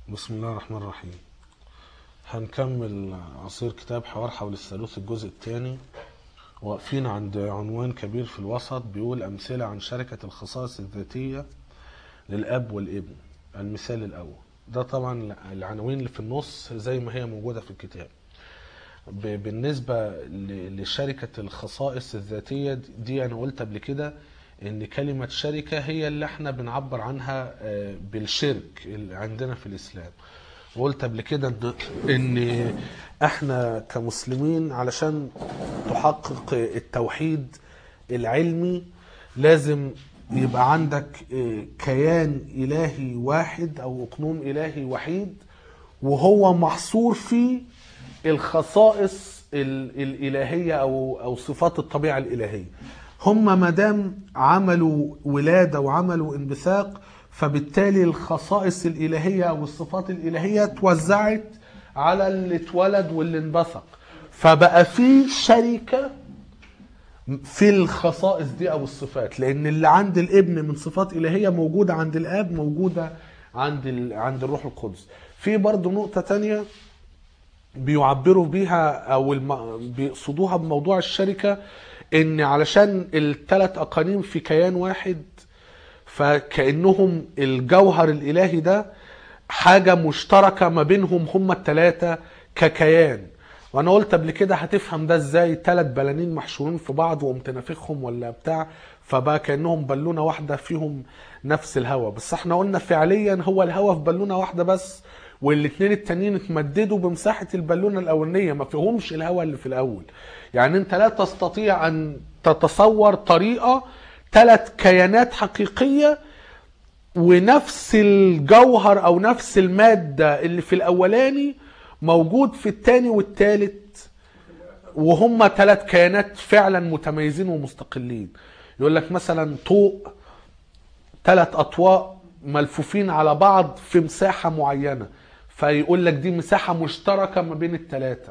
بسم الله الرحمن الرحيم هنكمل عصير كتاب حوار حول الثالوث الجزء الثاني واقفين عند عنوان كبير في الوسط بيقول أمثلة عن شركة الخصائص الذاتية للأب والابن المثال الأول ده طبعا العناوين اللي في النص زي ما هي موجودة في الكتاب ب- بالنسبة ل- لشركة الخصائص الذاتية دي أنا قلت قبل كده إن كلمة شركة هي اللي احنا بنعبر عنها آه، بالشرك اللي عندنا في الإسلام وقلت قبل كده إن- إن احنا كمسلمين علشان تحقق التوحيد العلمي لازم يبقى عندك آه، كيان إلهي واحد أو أقنوم إلهي وحيد وهو محصور في الخصائص ال- الإلهية أو أو صفات الطبيعة الإلهية هم ما دام عملوا ولادة وعملوا انبثاق فبالتالي الخصائص الإلهية أو الصفات الإلهية توزعت على اللي اتولد واللي انبثق فبقى في شركة في الخصائص دي او الصفات لان اللي عند الابن من صفات الهيه موجوده عند الاب موجوده عند ال... عند الروح القدس في برضه نقطه تانية بيعبروا بيها او الم... بيقصدوها بموضوع الشركه ان علشان الثلاث اقانيم في كيان واحد فكانهم الجوهر الالهي ده حاجه مشتركه ما بينهم هم الثلاثه ككيان وانا قلت قبل كده هتفهم ده ازاي ثلاث بلانين محشورين في بعض وقمت نافخهم ولا بتاع فبقى كانهم بالونه واحده فيهم نفس الهواء بس احنا قلنا فعليا هو الهواء في بالونه واحده بس والاثنين التانيين اتمددوا بمساحه البالونه الاولانيه ما فيهمش الهواء اللي في الاول يعني انت لا تستطيع ان تتصور طريقه ثلاث كيانات حقيقيه ونفس الجوهر او نفس الماده اللي في الاولاني موجود في الثاني والثالث وهم ثلاث كيانات فعلا متميزين ومستقلين يقول لك مثلا طوق ثلاث اطواق ملفوفين على بعض في مساحه معينه فيقول لك دي مساحه مشتركه ما بين الثلاثه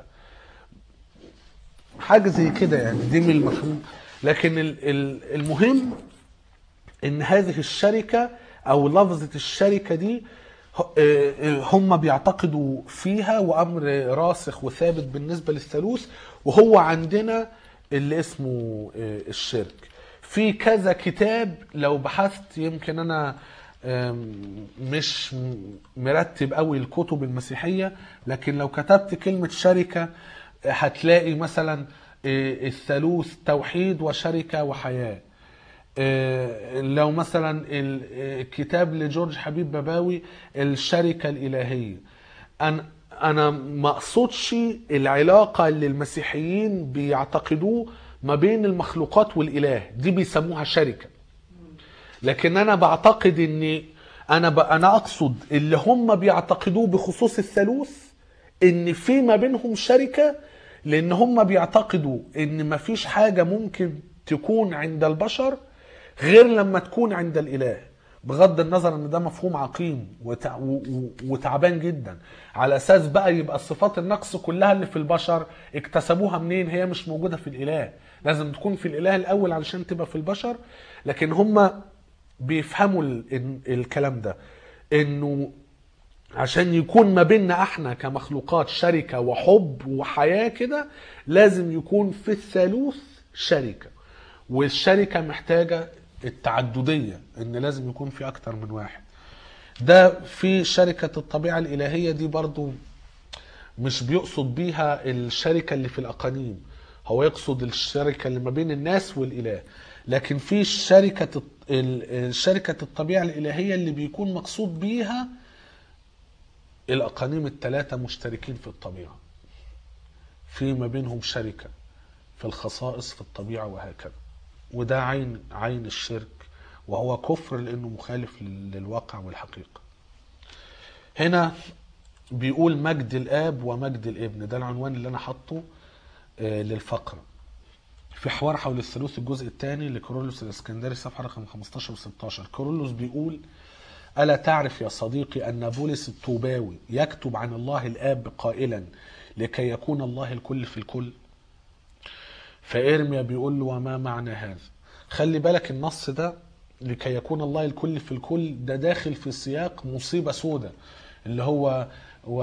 حاجه زي كده يعني دي من المفهوم لكن ال- ال- المهم ان هذه الشركه او لفظه الشركه دي ه- آه، هم بيعتقدوا فيها وامر راسخ وثابت بالنسبه للثالوث وهو عندنا اللي اسمه آه، الشرك في كذا كتاب لو بحثت يمكن انا آم، مش م- مرتب قوي الكتب المسيحيه لكن لو كتبت كلمه شركه آه، هتلاقي مثلا آه، الثالوث توحيد وشركه وحياه آه، لو مثلا ال- آه، كتاب لجورج حبيب باباوي الشركة الإلهية أنا أنا ما أقصدش العلاقة اللي المسيحيين بيعتقدوه ما بين المخلوقات والإله دي بيسموها شركة لكن أنا بعتقد إن أنا ب... أنا أقصد اللي هم بيعتقدوه بخصوص الثالوث إن في ما بينهم شركة لأن هم بيعتقدوا إن مفيش حاجة ممكن تكون عند البشر غير لما تكون عند الاله بغض النظر ان ده مفهوم عقيم وتع... و... و... وتعبان جدا على اساس بقى يبقى صفات النقص كلها اللي في البشر اكتسبوها منين هي مش موجوده في الاله لازم تكون في الاله الاول علشان تبقى في البشر لكن هم بيفهموا ال... ال... الكلام ده انه عشان يكون ما بيننا احنا كمخلوقات شركة وحب وحياة كده لازم يكون في الثالوث شركة والشركة محتاجة التعددية ان لازم يكون في اكتر من واحد ده في شركة الطبيعة الالهية دي برضو مش بيقصد بيها الشركة اللي في الأقانيم هو يقصد الشركة اللي ما بين الناس والإله لكن في شركة الط- ال- شركة الطبيعة الإلهية اللي بيكون مقصود بيها الأقانيم الثلاثة مشتركين في الطبيعة في ما بينهم شركة في الخصائص في الطبيعة وهكذا وده عين عين الشرك وهو كفر لأنه مخالف لل- للواقع والحقيقة هنا بيقول مجد الاب ومجد الابن ده العنوان اللي انا حاطه آه، للفقره في حوار حول الثالوث الجزء الثاني لكورولوس الاسكندري صفحه رقم 15 و16 كورولوس بيقول الا تعرف يا صديقي ان بولس الطوباوي يكتب عن الله الاب قائلا لكي يكون الله الكل في الكل فإرميا بيقول له وما معنى هذا خلي بالك النص ده لكي يكون الله الكل في الكل ده داخل في سياق مصيبة سودة اللي هو و...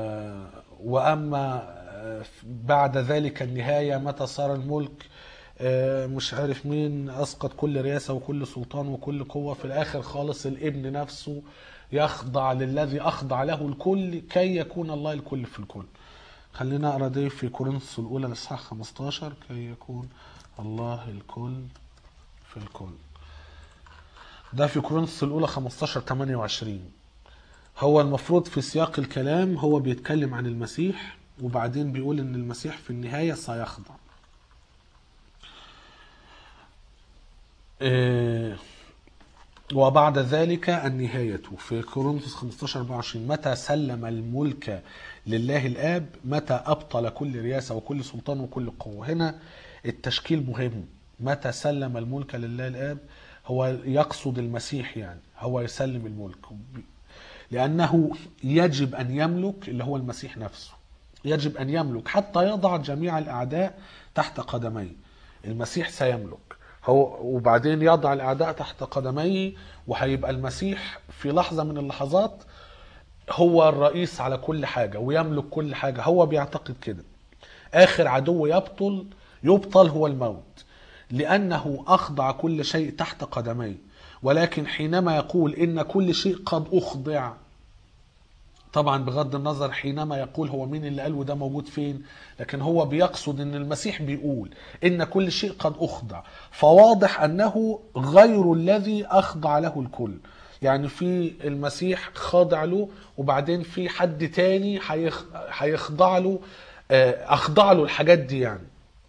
واما آه، بعد ذلك النهايه متى صار الملك آه، مش عارف مين اسقط كل رياسه وكل سلطان وكل قوه في الاخر خالص الابن نفسه يخضع للذي اخضع له الكل كي يكون الله الكل في الكل خلينا اقرا دي في كورنثوس الاولى الاصحاح 15 كي يكون الله الكل في الكل ده في كورنثوس الاولى 15 28 هو المفروض في سياق الكلام هو بيتكلم عن المسيح وبعدين بيقول ان المسيح في النهايه سيخضع إيه، وبعد ذلك النهاية في كورنثوس 15 24 متى سلم الملك لله الآب متى أبطل كل رياسة وكل سلطان وكل قوة هنا التشكيل مهم متى سلم الملك لله الآب هو يقصد المسيح يعني هو يسلم الملك لأنه يجب أن يملك اللي هو المسيح نفسه يجب أن يملك حتى يضع جميع الأعداء تحت قدميه المسيح سيملك هو وبعدين يضع الأعداء تحت قدميه وهيبقى المسيح في لحظة من اللحظات هو الرئيس على كل حاجة ويملك كل حاجة هو بيعتقد كده آخر عدو يبطل يبطل هو الموت لأنه أخضع كل شيء تحت قدميه ولكن حينما يقول إن كل شيء قد أخضع طبعا بغض النظر حينما يقول هو مين اللي قال وده موجود فين لكن هو بيقصد ان المسيح بيقول ان كل شيء قد اخضع فواضح انه غير الذي اخضع له الكل يعني في المسيح خاضع له وبعدين في حد تاني هيخ- هيخضع له آه، اخضع له الحاجات دي يعني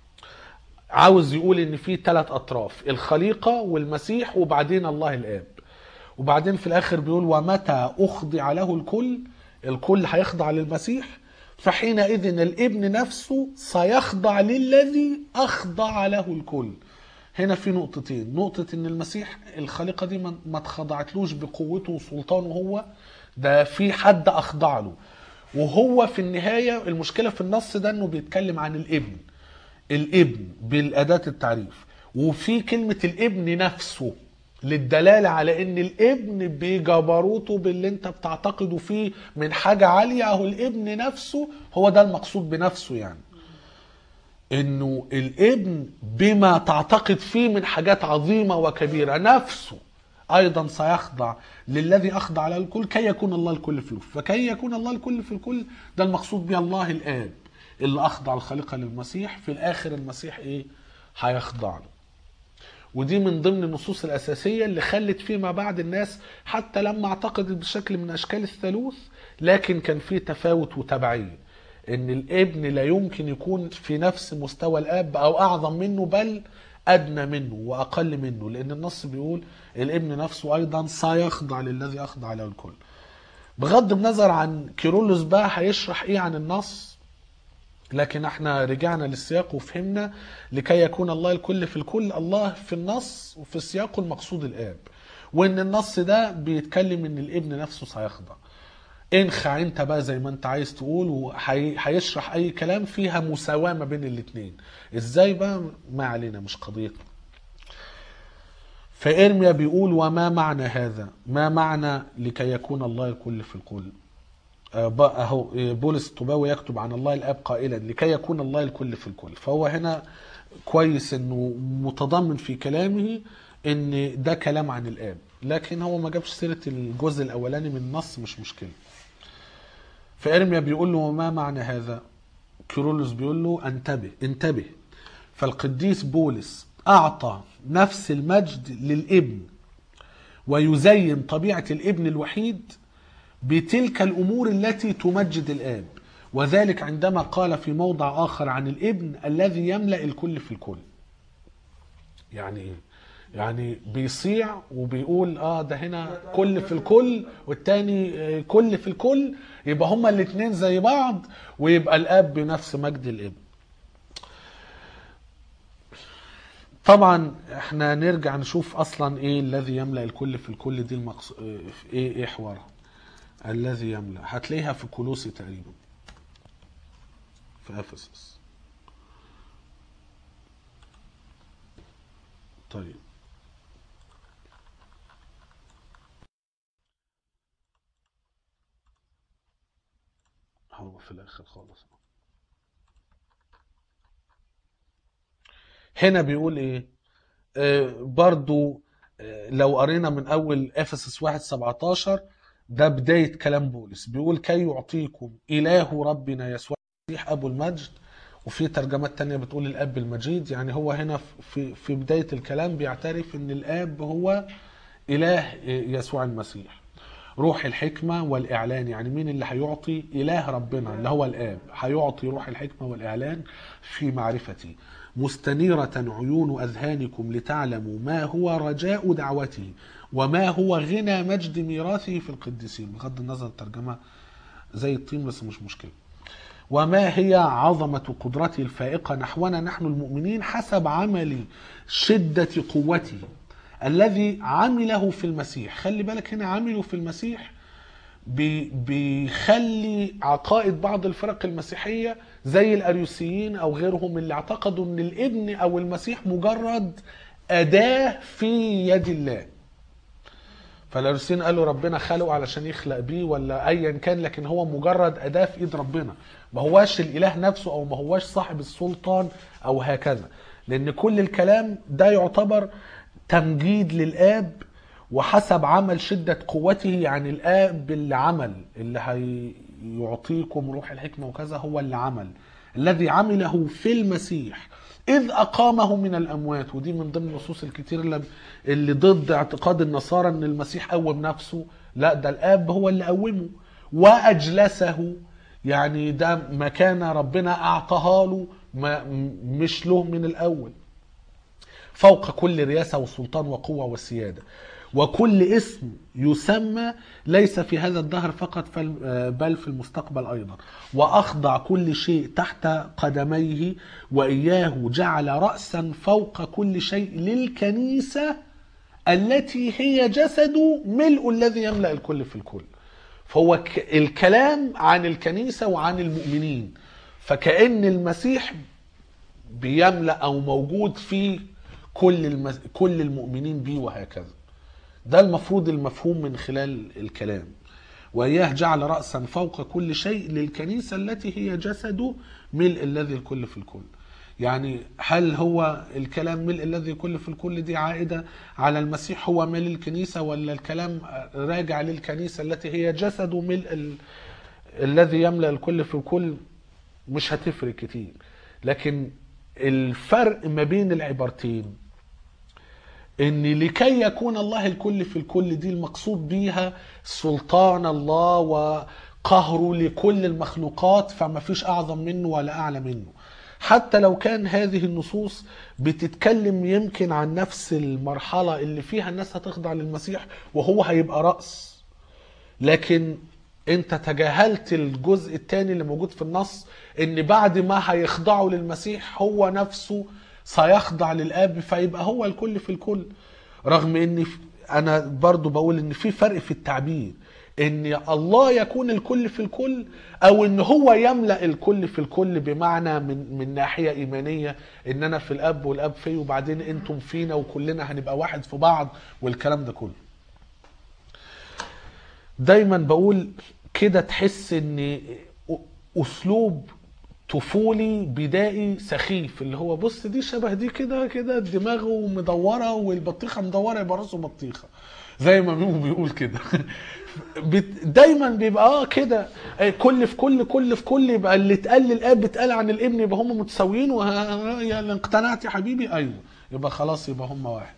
عاوز يقول ان في ثلاث اطراف الخليقه والمسيح وبعدين الله الاب وبعدين في الاخر بيقول ومتى اخضع له الكل الكل هيخضع للمسيح فحينئذ الابن نفسه سيخضع للذي اخضع له الكل هنا في نقطتين نقطة ان المسيح الخليقة دي ما ما اتخضعتلوش بقوته وسلطانه هو ده في حد اخضع له وهو في النهاية المشكلة في النص ده انه بيتكلم عن الابن الابن بالأداة التعريف وفي كلمة الابن نفسه للدلالة على ان الابن بجبروته باللي انت بتعتقده فيه من حاجة عالية اهو الابن نفسه هو ده المقصود بنفسه يعني انه الابن بما تعتقد فيه من حاجات عظيمة وكبيرة نفسه ايضا سيخضع للذي اخضع له الكل كي يكون الله الكل في الكل فكي يكون الله الكل في الكل ده المقصود به الله الاب اللي اخضع الخليقة للمسيح في الاخر المسيح ايه هيخضع له ودي من ضمن النصوص الأساسية اللي خلت فيما بعد الناس حتى لما اعتقدت بشكل من أشكال الثالوث لكن كان في تفاوت وتبعية إن الابن لا يمكن يكون في نفس مستوى الأب أو أعظم منه بل أدنى منه وأقل منه لأن النص بيقول الابن نفسه أيضا سيخضع للذي أخضع له الكل بغض النظر عن كيرلس بقى هيشرح إيه عن النص لكن احنا رجعنا للسياق وفهمنا لكي يكون الله الكل في الكل الله في النص وفي السياق المقصود الاب وان النص ده بيتكلم ان الابن نفسه سيخضع انخع انت بقى زي ما انت عايز تقول وهيشرح اي كلام فيها مساواة ما بين الاتنين ازاي بقى ما علينا مش قضيتنا فإرميا بيقول وما معنى هذا ما معنى لكي يكون الله الكل في الكل آه، بقى اهو آه، بولس الطباوي يكتب عن الله الاب قائلا لكي يكون الله الكل في الكل فهو هنا كويس انه متضمن في كلامه ان ده كلام عن الاب لكن هو ما جابش سيره الجزء الاولاني من النص مش مشكله فارميا بيقول له وما معنى هذا كيرلس بيقول له انتبه انتبه فالقديس بولس اعطى نفس المجد للابن ويزين طبيعه الابن الوحيد بتلك الامور التي تمجد الاب وذلك عندما قال في موضع اخر عن الابن الذي يملا الكل في الكل يعني ايه يعني بيصيع وبيقول اه ده هنا كل في الكل والتاني آه، كل في الكل يبقى هما الاتنين زي بعض ويبقى الاب بنفس مجد الابن طبعا احنا نرجع نشوف اصلا ايه الذي يملا الكل في الكل دي المقص... اه، ايه ايه حوارها الذي يملا هتلاقيها في كولوسي تقريبا في افسس طيب هو في الاخر خالص هنا بيقول ايه آه برضو آه لو قرينا من اول افسس 1 17 ده بدايه كلام بولس بيقول كي يعطيكم اله ربنا يسوع المسيح ابو المجد وفي ترجمات تانية بتقول الاب المجيد يعني هو هنا في في بدايه الكلام بيعترف ان الاب هو اله يسوع المسيح روح الحكمة والإعلان يعني مين اللي هيعطي إله ربنا اللي هو الآب هيعطي روح الحكمة والإعلان في معرفتي مستنيرة عيون أذهانكم لتعلموا ما هو رجاء دعوته وما هو غنى مجد ميراثه في القديسين بغض النظر الترجمة زي الطين بس مش مشكلة وما هي عظمة قدرته الفائقة نحونا نحن المؤمنين حسب عمل شدة قوته الذي عمله في المسيح خلي بالك هنا عمله في المسيح بي- بيخلي عقائد بعض الفرق المسيحية زي الأريوسيين أو غيرهم اللي اعتقدوا أن الابن أو المسيح مجرد أداة في يد الله فالأريوسيين قالوا ربنا خلقه علشان يخلق بيه ولا أيا كان لكن هو مجرد أداة في إيد ربنا ما هواش الإله نفسه أو ما هواش صاحب السلطان أو هكذا لأن كل الكلام ده يعتبر تمجيد للآب وحسب عمل شدة قوته يعني الآب اللي عمل اللي هيعطيكم روح الحكمة وكذا هو اللي عمل الذي عمله في المسيح إذ أقامه من الأموات ودي من ضمن النصوص الكتير اللي, اللي ضد اعتقاد النصارى أن المسيح قوم نفسه لا ده الآب هو اللي قومه وأجلسه يعني ده مكانة ربنا أعطاها له ما مش له من الأول فوق كل رياسة وسلطان وقوة وسيادة وكل اسم يسمى ليس في هذا الدهر فقط فال- بل في المستقبل أيضا وأخضع كل شيء تحت قدميه وإياه جعل رأسا فوق كل شيء للكنيسة التي هي جسد ملء الذي يملأ الكل في الكل فهو ك- الكلام عن الكنيسة وعن المؤمنين فكأن المسيح بيملأ أو موجود في كل المس... كل المؤمنين بيه وهكذا ده المفروض المفهوم من خلال الكلام وإياه جعل رأسا فوق كل شيء للكنيسة التي هي جسده ملء الذي الكل في الكل يعني هل هو الكلام ملء الذي الكل في الكل دي عائدة على المسيح هو ملء الكنيسة ولا الكلام راجع للكنيسة التي هي جسده ملء ال... الذي يملأ الكل في الكل مش هتفرق كتير لكن الفرق ما بين العبارتين ان لكي يكون الله الكل في الكل دي المقصود بيها سلطان الله وقهره لكل المخلوقات فما فيش اعظم منه ولا اعلى منه حتى لو كان هذه النصوص بتتكلم يمكن عن نفس المرحلة اللي فيها الناس هتخضع للمسيح وهو هيبقى رأس لكن انت تجاهلت الجزء الثاني اللي موجود في النص ان بعد ما هيخضعوا للمسيح هو نفسه سيخضع للاب فيبقى هو الكل في الكل رغم ان في- انا برضو بقول ان في فرق في التعبير ان الله يكون الكل في الكل او ان هو يملا الكل في الكل بمعنى من من ناحيه ايمانيه ان انا في الاب والاب في وبعدين انتم فينا وكلنا هنبقى واحد في بعض والكلام ده كله دايما بقول كده تحس ان اسلوب طفولي بدائي سخيف اللي هو بص دي شبه دي كده كده دماغه مدوره والبطيخه مدوره يبقى راسه بطيخه زي ما ميمو بيقول كده بت- دايما بيبقى اه كده آه، كل في كل كل في كل يبقى اللي اتقال للاب اتقال عن الابن يبقى هم متساويين وه... يا اقتنعت يا حبيبي ايوه يبقى خلاص يبقى هم واحد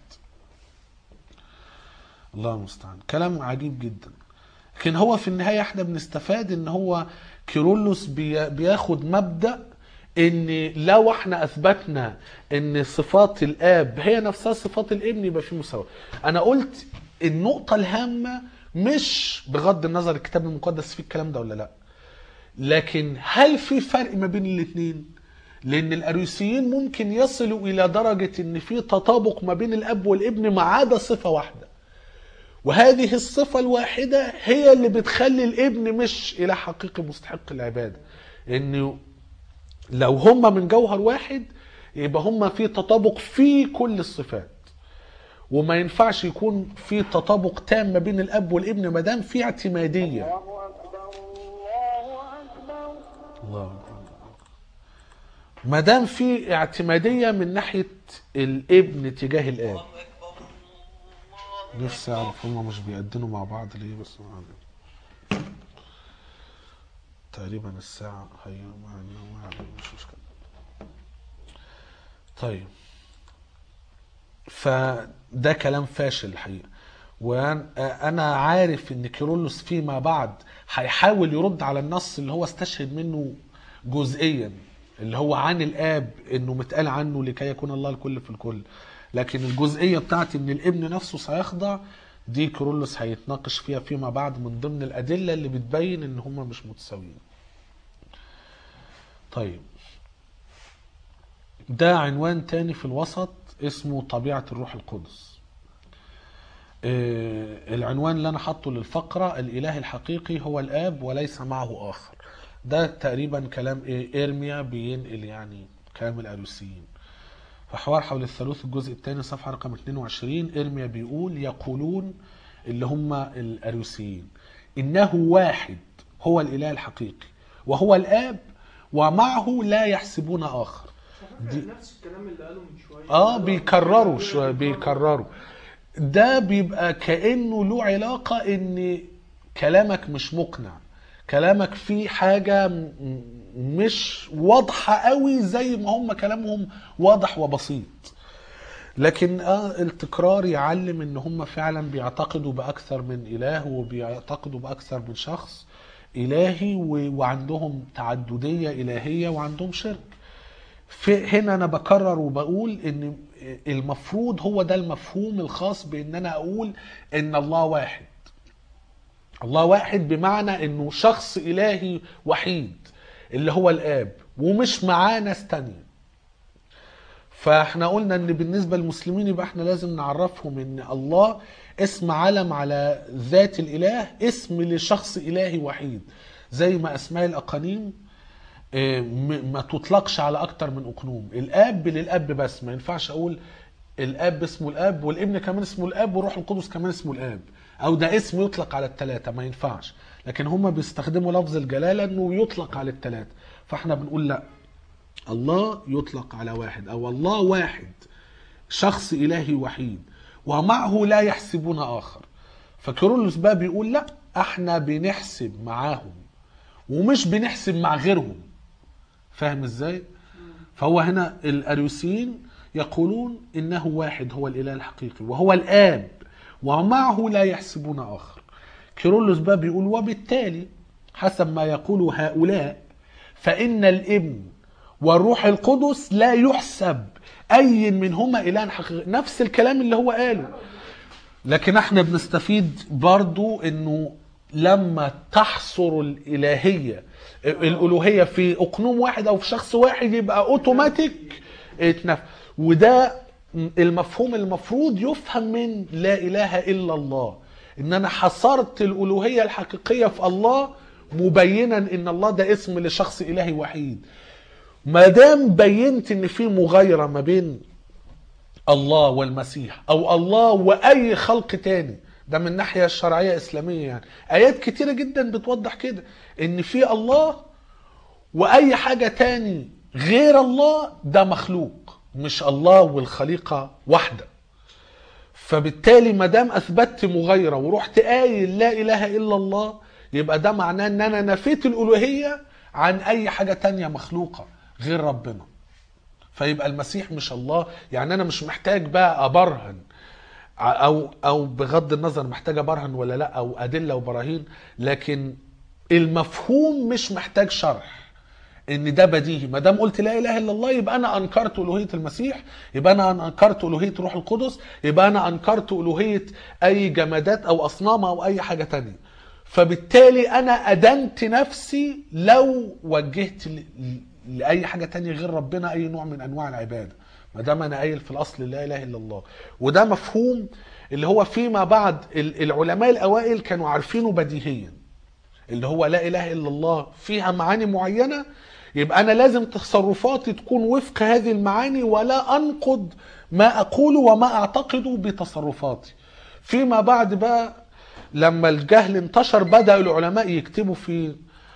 الله المستعان كلام عجيب جدا لكن هو في النهايه احنا بنستفاد ان هو كيرلس بي- بياخد مبدا ان لو احنا اثبتنا ان صفات الاب هي نفسها صفات الابن يبقى في مساواه انا قلت النقطه الهامه مش بغض النظر الكتاب المقدس فيه الكلام ده ولا لا لكن هل في فرق ما بين الاثنين لان الاريوسيين ممكن يصلوا الى درجه ان في تطابق ما بين الاب والابن ما عدا صفه واحده وهذه الصفة الواحدة هي اللي بتخلي الابن مش إلى حقيقي مستحق العبادة إنه لو هم من جوهر واحد يبقى هم في تطابق في كل الصفات وما ينفعش يكون في تطابق تام ما بين الاب والابن ما دام في اعتماديه الله أكبر الله أكبر الله ما دام في اعتماديه من ناحيه الابن تجاه الاب نفسي اعرف هما مش بيقدموا مع بعض ليه بس ما علينا. تقريبا الساعة هي ما ما علينا، مش مشكلة طيب فده كلام فاشل الحقيقة وانا عارف ان كيرلس فيما بعد هيحاول يرد على النص اللي هو استشهد منه جزئيا اللي هو عن الاب انه متقال عنه لكي يكون الله الكل في الكل لكن الجزئيه بتاعت ان الابن نفسه سيخضع دي كيرلس هيتناقش فيها فيما بعد من ضمن الادله اللي بتبين ان هما مش متساويين طيب ده عنوان تاني في الوسط اسمه طبيعه الروح القدس آه، العنوان اللي انا حاطه للفقره الاله الحقيقي هو الاب وليس معه اخر ده تقريبا كلام ايه ارميا بينقل يعني كلام الاريوسيين فحوار حول الثالوث الجزء الثاني صفحه رقم 22 ارميا بيقول يقولون اللي هم الاريوسيين انه واحد هو الاله الحقيقي وهو الاب ومعه لا يحسبون اخر دي نفس الكلام اللي قاله من شويه اه بيكرروا شويه بيكرروا ده بيبقى كانه له علاقه ان كلامك مش مقنع كلامك فيه حاجه م- م- مش واضحه قوي زي ما هم كلامهم واضح وبسيط لكن اه التكرار يعلم ان هم فعلا بيعتقدوا باكثر من اله وبيعتقدوا باكثر من شخص الهي و- وعندهم تعدديه الهيه وعندهم شرك في هنا انا بكرر وبقول ان المفروض هو ده المفهوم الخاص بان انا اقول ان الله واحد الله واحد بمعنى انه شخص الهي وحيد اللي هو الاب ومش معاه ناس تانية فاحنا قلنا ان بالنسبة للمسلمين يبقى احنا لازم نعرفهم ان الله اسم علم على ذات الاله اسم لشخص الهي وحيد زي ما اسماء الاقانيم آه، م- ما تطلقش على اكتر من اقنوم الاب للاب بس ما ينفعش اقول الاب اسمه الاب والابن كمان اسمه الاب والروح القدس كمان اسمه الاب او ده اسم يطلق على الثلاثه ما ينفعش لكن هم بيستخدموا لفظ الجلاله انه يطلق على الثلاثه فاحنا بنقول لا الله يطلق على واحد او الله واحد شخص الهي وحيد ومعه لا يحسبون اخر فكيرلس بقى بيقول لا احنا بنحسب معاهم ومش بنحسب مع غيرهم فاهم ازاي فهو هنا الاريوسيين يقولون انه واحد هو الاله الحقيقي وهو الاب ومعه لا يحسبون اخر كيرلس بقى بيقول وبالتالي حسب ما يقول هؤلاء فان الابن والروح القدس لا يحسب اي منهما اله حقيقي نفس الكلام اللي هو قاله لكن احنا بنستفيد برضو انه لما تحصر الالهيه الالوهيه في اقنوم واحد او في شخص واحد يبقى اوتوماتيك اتنف وده المفهوم المفروض يفهم من لا اله الا الله ان انا حصرت الالوهيه الحقيقيه في الله مبينا ان الله ده اسم لشخص الهي وحيد ما دام بينت ان في مغايره ما بين الله والمسيح او الله واي خلق تاني ده من الناحيه الشرعيه الاسلاميه يعني ايات كتيره جدا بتوضح كده ان في الله واي حاجه تاني غير الله ده مخلوق مش الله والخليقه واحده فبالتالي ما دام اثبتت مغايره ورحت قايل لا اله الا الله يبقى ده معناه ان انا نفيت الالوهيه عن اي حاجه تانية مخلوقه غير ربنا فيبقى المسيح مش الله يعني انا مش محتاج بقى ابرهن او او بغض النظر محتاج ابرهن ولا لا او ادله وبراهين لكن المفهوم مش محتاج شرح ان ده بديهي ما دام قلت لا اله الا الله يبقى انا انكرت الوهيه المسيح يبقى انا انكرت الوهيه روح القدس يبقى انا انكرت الوهيه اي جمادات او اصنام او اي حاجه تانية فبالتالي انا ادنت نفسي لو وجهت ل- ل- لاي حاجه تانية غير ربنا اي نوع من انواع العباده ما دام انا قايل في الاصل لا اله الا الله وده مفهوم اللي هو فيما بعد ال- العلماء الاوائل كانوا عارفينه بديهيا اللي هو لا اله الا الله فيها معاني معينه يبقى انا لازم تصرفاتي تكون وفق هذه المعاني ولا انقض ما اقوله وما اعتقده بتصرفاتي فيما بعد بقى لما الجهل انتشر بدا العلماء يكتبوا في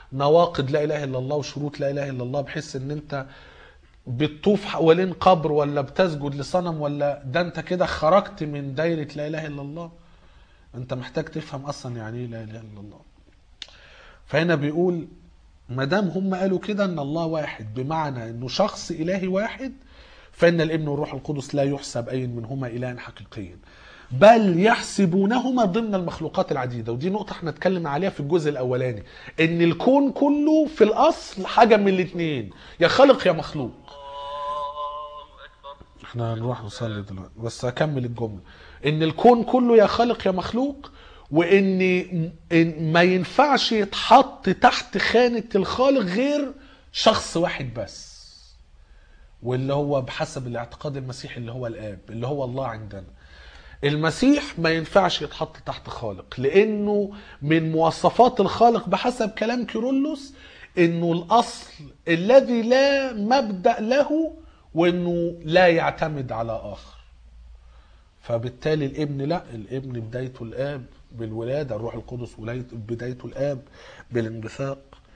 نواقض لا اله الا الله وشروط لا اله الا الله بحيث ان انت بتطوف حوالين قبر ولا بتسجد لصنم ولا ده انت كده خرجت من دايره لا اله الا الله انت محتاج تفهم اصلا يعني ايه لا اله الا الله فهنا بيقول ما دام هم قالوا كده ان الله واحد بمعنى انه شخص الهي واحد فان الابن والروح القدس لا يحسب اي منهما الها حقيقيا بل يحسبونهما ضمن المخلوقات العديده ودي نقطه احنا اتكلم عليها في الجزء الاولاني ان الكون كله في الاصل حاجه من الاثنين يا خالق يا مخلوق الله أكبر احنا هنروح نصلي دلوقتي بس هكمل الجمله ان الكون كله يا خالق يا مخلوق وان إن ما ينفعش يتحط تحت خانه الخالق غير شخص واحد بس واللي هو بحسب الاعتقاد المسيحي اللي هو الاب اللي هو الله عندنا المسيح ما ينفعش يتحط تحت خالق لانه من مواصفات الخالق بحسب كلام كيرلس انه الاصل الذي لا مبدا له وانه لا يعتمد على اخر فبالتالي الابن لا الابن بدايته الاب بالولاده الروح القدس ولاية- بدايته الاب بالانبثاق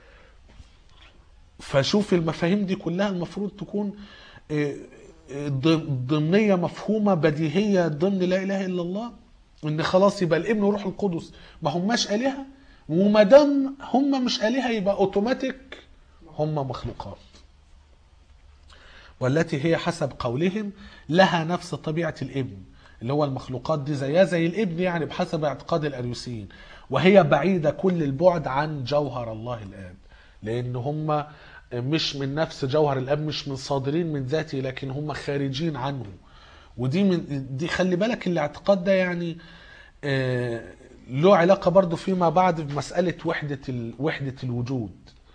فشوف المفاهيم دي كلها المفروض تكون آه، آه، ضم- ضمنيه مفهومه بديهيه ضمن لا اله الا الله ان خلاص يبقى الابن والروح القدس ما هماش الهه وما دام هم مش الهه يبقى اوتوماتيك هم مخلوقات والتي هي حسب قولهم لها نفس طبيعة الابن اللي هو المخلوقات دي زيها زي الابن يعني بحسب اعتقاد الأريوسيين وهي بعيدة كل البعد عن جوهر الله الآب لأن هم مش من نفس جوهر الآب مش من صادرين من ذاته لكن هم خارجين عنه ودي من دي خلي بالك الاعتقاد ده يعني آه، له علاقة برضو فيما بعد بمسألة وحدة ال- وحدة الوجود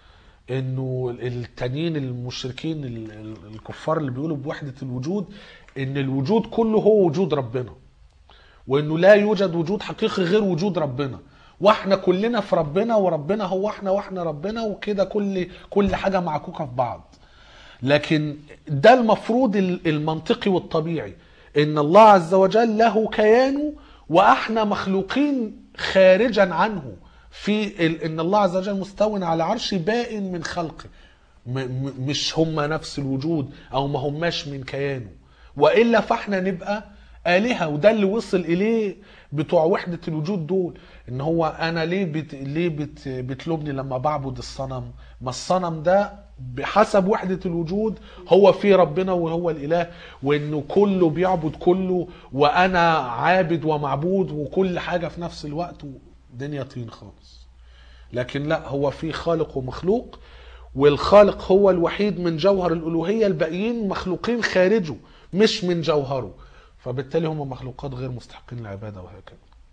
انه التانيين المشركين ال- ال- الكفار اللي بيقولوا بوحدة الوجود ان الوجود كله هو وجود ربنا وانه لا يوجد وجود حقيقي غير وجود ربنا واحنا كلنا في ربنا وربنا هو احنا واحنا ربنا وكده كل كل حاجة معكوكة في بعض لكن ده المفروض ال- المنطقي والطبيعي ان الله عز وجل له كيانه واحنا مخلوقين خارجا عنه في ال- ان الله عز وجل مستو على عرشه بائن من خلقه م- م- مش هم نفس الوجود او ما هماش من كيانه والا فاحنا نبقى آلهة وده اللي وصل إليه بتوع وحدة الوجود دول إن هو أنا ليه بت... ليه بت... بتلومني لما بعبد الصنم ما الصنم ده بحسب وحدة الوجود هو في ربنا وهو الإله وإنه كله بيعبد كله وأنا عابد ومعبود وكل حاجة في نفس الوقت دنيا طين خالص لكن لا هو في خالق ومخلوق والخالق هو الوحيد من جوهر الألوهية الباقيين مخلوقين خارجه مش من جوهره فبالتالي هم مخلوقات غير مستحقين العبادة وهكذا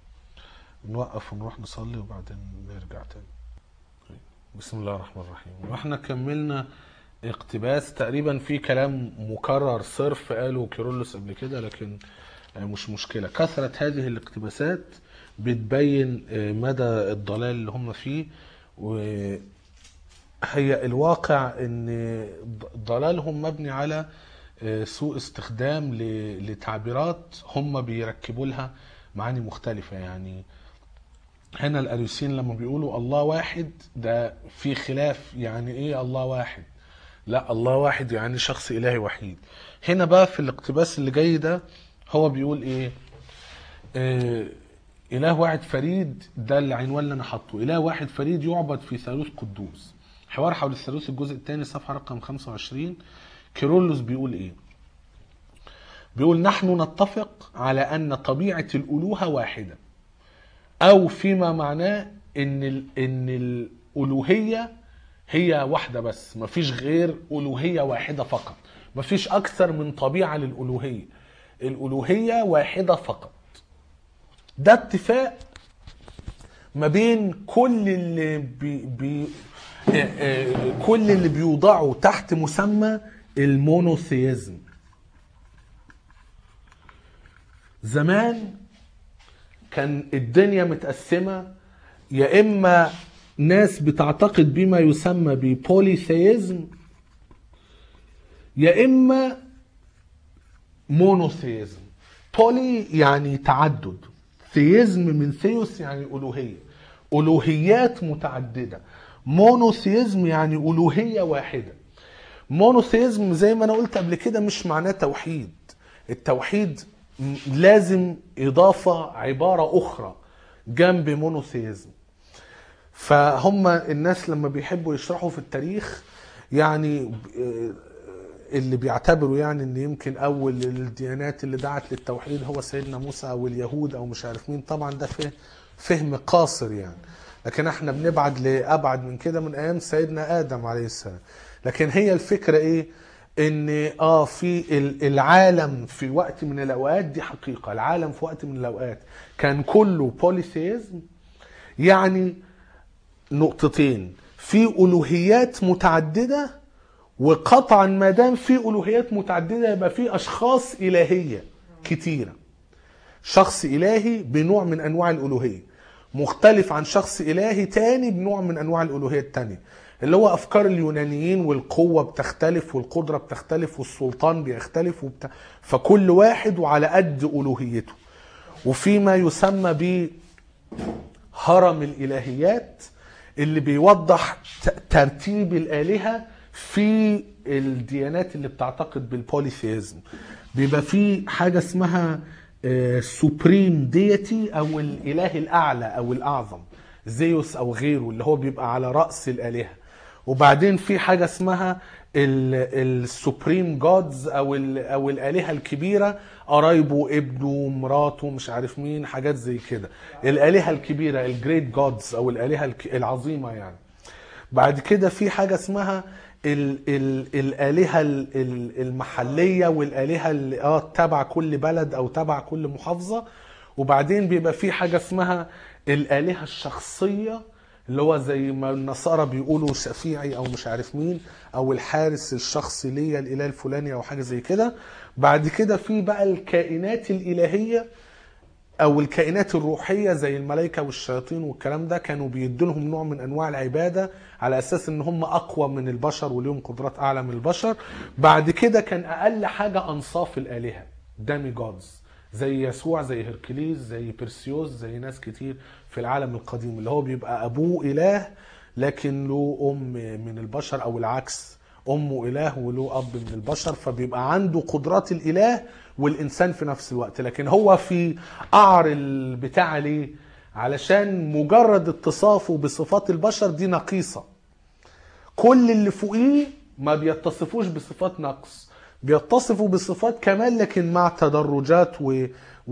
نوقف ونروح نصلي وبعدين نرجع تاني بسم الله الرحمن الرحيم واحنا كملنا اقتباس تقريبا في كلام مكرر صرف قاله كيرلس قبل كده لكن مش مشكلة كثرة هذه الاقتباسات بتبين مدى الضلال اللي هم فيه وهي الواقع ان ضلالهم مبني على سوء استخدام ل- لتعبيرات هم بيركبوا لها معاني مختلفة يعني هنا الأريوسيين لما بيقولوا الله واحد ده في خلاف يعني ايه الله واحد لا الله واحد يعني شخص إلهي وحيد هنا بقى في الاقتباس اللي جاي ده هو بيقول ايه آه إله واحد فريد ده العنوان اللي أنا حاطه إله واحد فريد يعبد في ثالوث قدوس حوار حول الثالوث الجزء الثاني صفحة رقم 25 كيرلس بيقول ايه بيقول نحن نتفق على ان طبيعه الالوهه واحده او فيما معناه ان ال- ان الالوهيه هي واحده بس مفيش غير الوهيه واحده فقط مفيش اكثر من طبيعه للالوهيه الالوهيه واحده فقط ده اتفاق ما بين كل اللي بي بي آه، آه، كل اللي بيوضعوا تحت مسمى المونوثيزم زمان كان الدنيا متقسمة يا إما ناس بتعتقد بما يسمى ببوليثيزم يا إما مونوثيزم بولي يعني تعدد ثيزم من ثيوس يعني ألوهية ألوهيات متعددة مونوثيزم يعني الوهيه واحده مونوثيزم زي ما انا قلت قبل كده مش معناه توحيد التوحيد م- لازم اضافه عباره اخرى جنب مونوثيزم فهم الناس لما بيحبوا يشرحوا في التاريخ يعني آه، اللي بيعتبروا يعني ان يمكن اول الديانات اللي دعت للتوحيد هو سيدنا موسى او اليهود او مش عارف مين طبعا ده فهم فهم قاصر يعني لكن احنا بنبعد لابعد من كده من ايام سيدنا ادم عليه السلام لكن هي الفكره ايه ان اه في ال- العالم في وقت من الاوقات دي حقيقه العالم في وقت من الاوقات كان كله بوليثيزم يعني نقطتين في الوهيات متعدده وقطعا ما دام في الوهيات متعدده يبقى في اشخاص الهيه كتيره شخص الهي بنوع من انواع الالوهيه مختلف عن شخص الهي تاني بنوع من انواع الالوهيه التانيه اللي هو افكار اليونانيين والقوه بتختلف والقدره بتختلف والسلطان بيختلف وبتاع فكل واحد وعلى قد الوهيته وفي ما يسمى ب هرم الالهيات اللي بيوضح ت- ترتيب الالهه في الديانات اللي بتعتقد بالبوليثيزم بيبقى في حاجه اسمها سوبريم ديتي او الاله الاعلى او الاعظم زيوس او غيره اللي هو بيبقى على راس الالهه وبعدين في حاجه اسمها السوبريم جودز او ال او الالهه الكبيره قرايبه ابنه مراته مش عارف مين حاجات زي كده الالهه الكبيره الجريت جودز او الالهه الك- العظيمه يعني بعد كده في حاجه اسمها ال ال الالهه ال- ال- المحليه والالهه اللي اه تبع كل بلد او تبع كل محافظه وبعدين بيبقى في حاجه اسمها الالهه الشخصيه اللي هو زي ما النصارى بيقولوا شفيعي او مش عارف مين او الحارس الشخصي ليا الاله الفلاني او حاجه زي كده بعد كده في بقى الكائنات الالهيه او الكائنات الروحيه زي الملائكه والشياطين والكلام ده كانوا بيدوا لهم نوع من انواع العباده على اساس ان هم اقوى من البشر وليهم قدرات اعلى من البشر بعد كده كان اقل حاجه انصاف الالهه دامي جودز زي يسوع زي هركليس زي بيرسيوس زي ناس كتير في العالم القديم اللي هو بيبقى ابوه اله لكن له ام من البشر او العكس امه اله وله اب من البشر فبيبقى عنده قدرات الاله والانسان في نفس الوقت لكن هو في قعر البتاع ليه علشان مجرد اتصافه بصفات البشر دي نقيصه كل اللي فوقيه ما بيتصفوش بصفات نقص بيتصفوا بصفات كمال لكن مع تدرجات و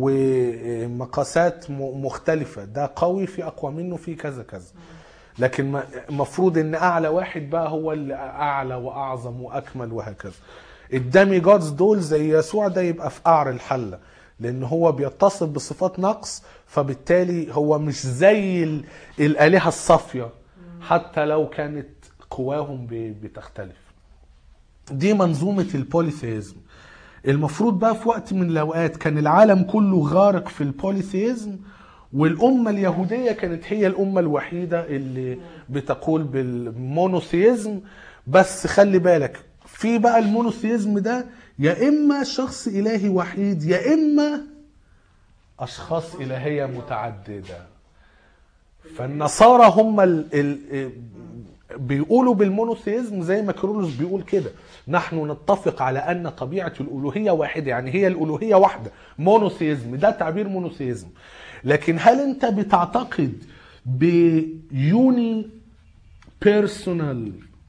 ومقاسات م- مختلفة ده قوي في أقوى منه في كذا كذا لكن ما- مفروض ان اعلى واحد بقى هو اللي اعلى واعظم واكمل وهكذا الدامي جودز دول زي يسوع ده يبقى في قعر الحله لان هو بيتصف بصفات نقص فبالتالي هو مش زي ال- الالهه الصافيه حتى لو كانت قواهم ب- بتختلف دي منظومه البوليثيزم المفروض بقى في وقت من الاوقات كان العالم كله غارق في البوليثيزم والأمة اليهودية كانت هي الأمة الوحيدة اللي بتقول بالمونوثيزم بس خلي بالك في بقى المونوثيزم ده يا إما شخص إلهي وحيد يا إما أشخاص إلهية متعددة فالنصارى هم ال ال بيقولوا بالمونوثيزم زي ما كيرلس بيقول كده نحن نتفق على ان طبيعه الالوهيه واحده يعني هي الالوهيه واحده مونوثيزم ده تعبير مونوثيزم لكن هل انت بتعتقد بيوني بيرسونال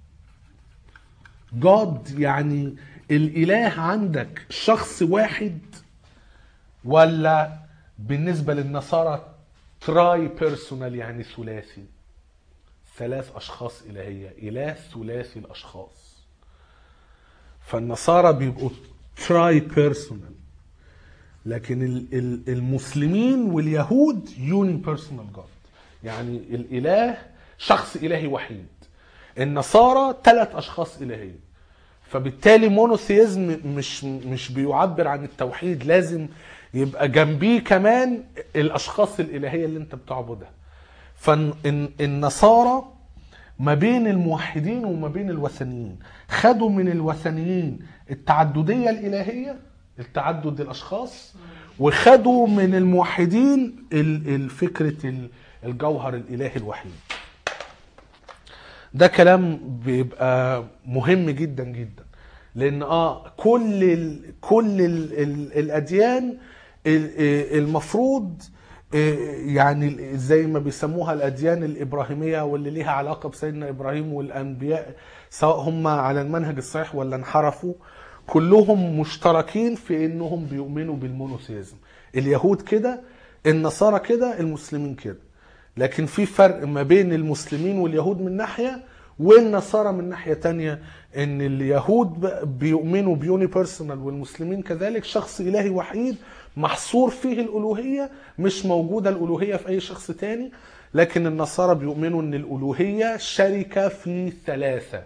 جاد يعني الاله عندك شخص واحد ولا بالنسبه للنصارى تراي بيرسونال يعني ثلاثي ثلاث اشخاص الهيه اله ثلاثي الاشخاص فالنصارى بيبقوا تراي بيرسونال لكن ال- ال- المسلمين واليهود يوني بيرسونال جاد يعني الاله شخص الهي وحيد النصارى ثلاث اشخاص الهيه فبالتالي مونوثيزم مش مش بيعبر عن التوحيد لازم يبقى جنبيه كمان الاشخاص الالهيه اللي انت بتعبدها فالنصارى ما بين الموحدين وما بين الوثنيين خدوا من الوثنيين التعدديه الالهيه التعدد الاشخاص وخدوا من الموحدين ال- الفكره ال- الجوهر الالهي الوحيد ده كلام بيبقى مهم جدا جدا لان اه كل ال كل ال ال الاديان ال- آه، المفروض آه، يعني زي ما بيسموها الاديان الابراهيميه واللي ليها علاقه بسيدنا ابراهيم والانبياء سواء هم على المنهج الصحيح ولا انحرفوا كلهم مشتركين في انهم بيؤمنوا بالمونوثيزم اليهود كده النصارى كده المسلمين كده لكن في فرق ما بين المسلمين واليهود من ناحية والنصارى من ناحية تانية ان اليهود ب- بيؤمنوا بيوني بيرسونال والمسلمين كذلك شخص الهي وحيد محصور فيه الالوهية مش موجودة الالوهية في اي شخص تاني لكن النصارى بيؤمنوا ان الالوهية شركة في ثلاثة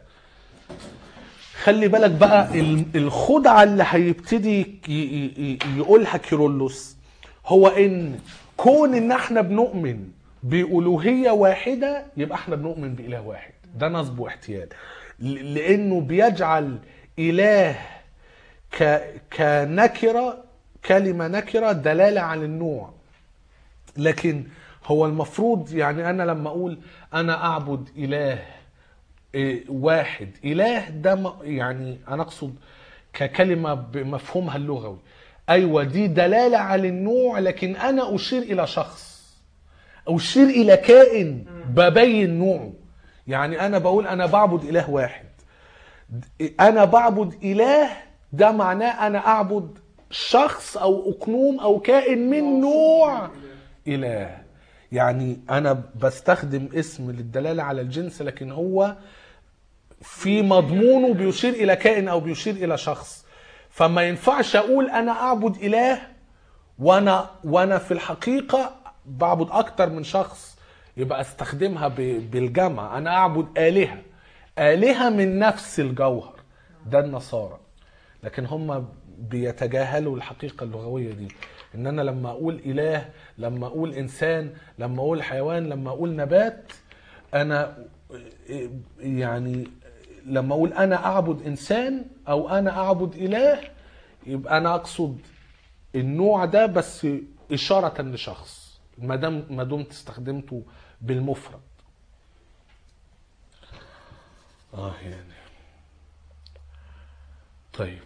خلي بالك بقى ال- الخدعة اللي هيبتدي ي- ي- ي- يقولها كيرلس هو ان كون ان احنا بنؤمن بألوهية واحدة يبقى احنا بنؤمن بإله واحد ده نصب واحتيال ل- لانه بيجعل إله ك... كنكرة كلمة نكرة دلالة على النوع لكن هو المفروض يعني انا لما اقول انا اعبد اله إيه، واحد اله ده م- يعني انا اقصد ككلمه بمفهومها اللغوي ايوه دي دلاله على النوع لكن انا اشير الى شخص اشير الى كائن ببين نوعه يعني انا بقول انا بعبد اله واحد انا بعبد اله ده معناه انا اعبد شخص او اقنوم او كائن من نوع اله يعني انا بستخدم اسم للدلاله على الجنس لكن هو في مضمونه بيشير الى كائن او بيشير الى شخص فما ينفعش اقول انا اعبد اله وانا وانا في الحقيقه بعبد اكتر من شخص يبقى استخدمها ب- بالجمع انا اعبد الهه الهه من نفس الجوهر ده النصارى لكن هم بيتجاهلوا الحقيقه اللغويه دي ان انا لما اقول اله لما اقول انسان لما اقول حيوان لما اقول نبات انا يعني لما اقول انا اعبد انسان او انا اعبد اله يبقى انا اقصد النوع ده بس اشاره لشخص ما دام ما دمت استخدمته بالمفرد اه يعني طيب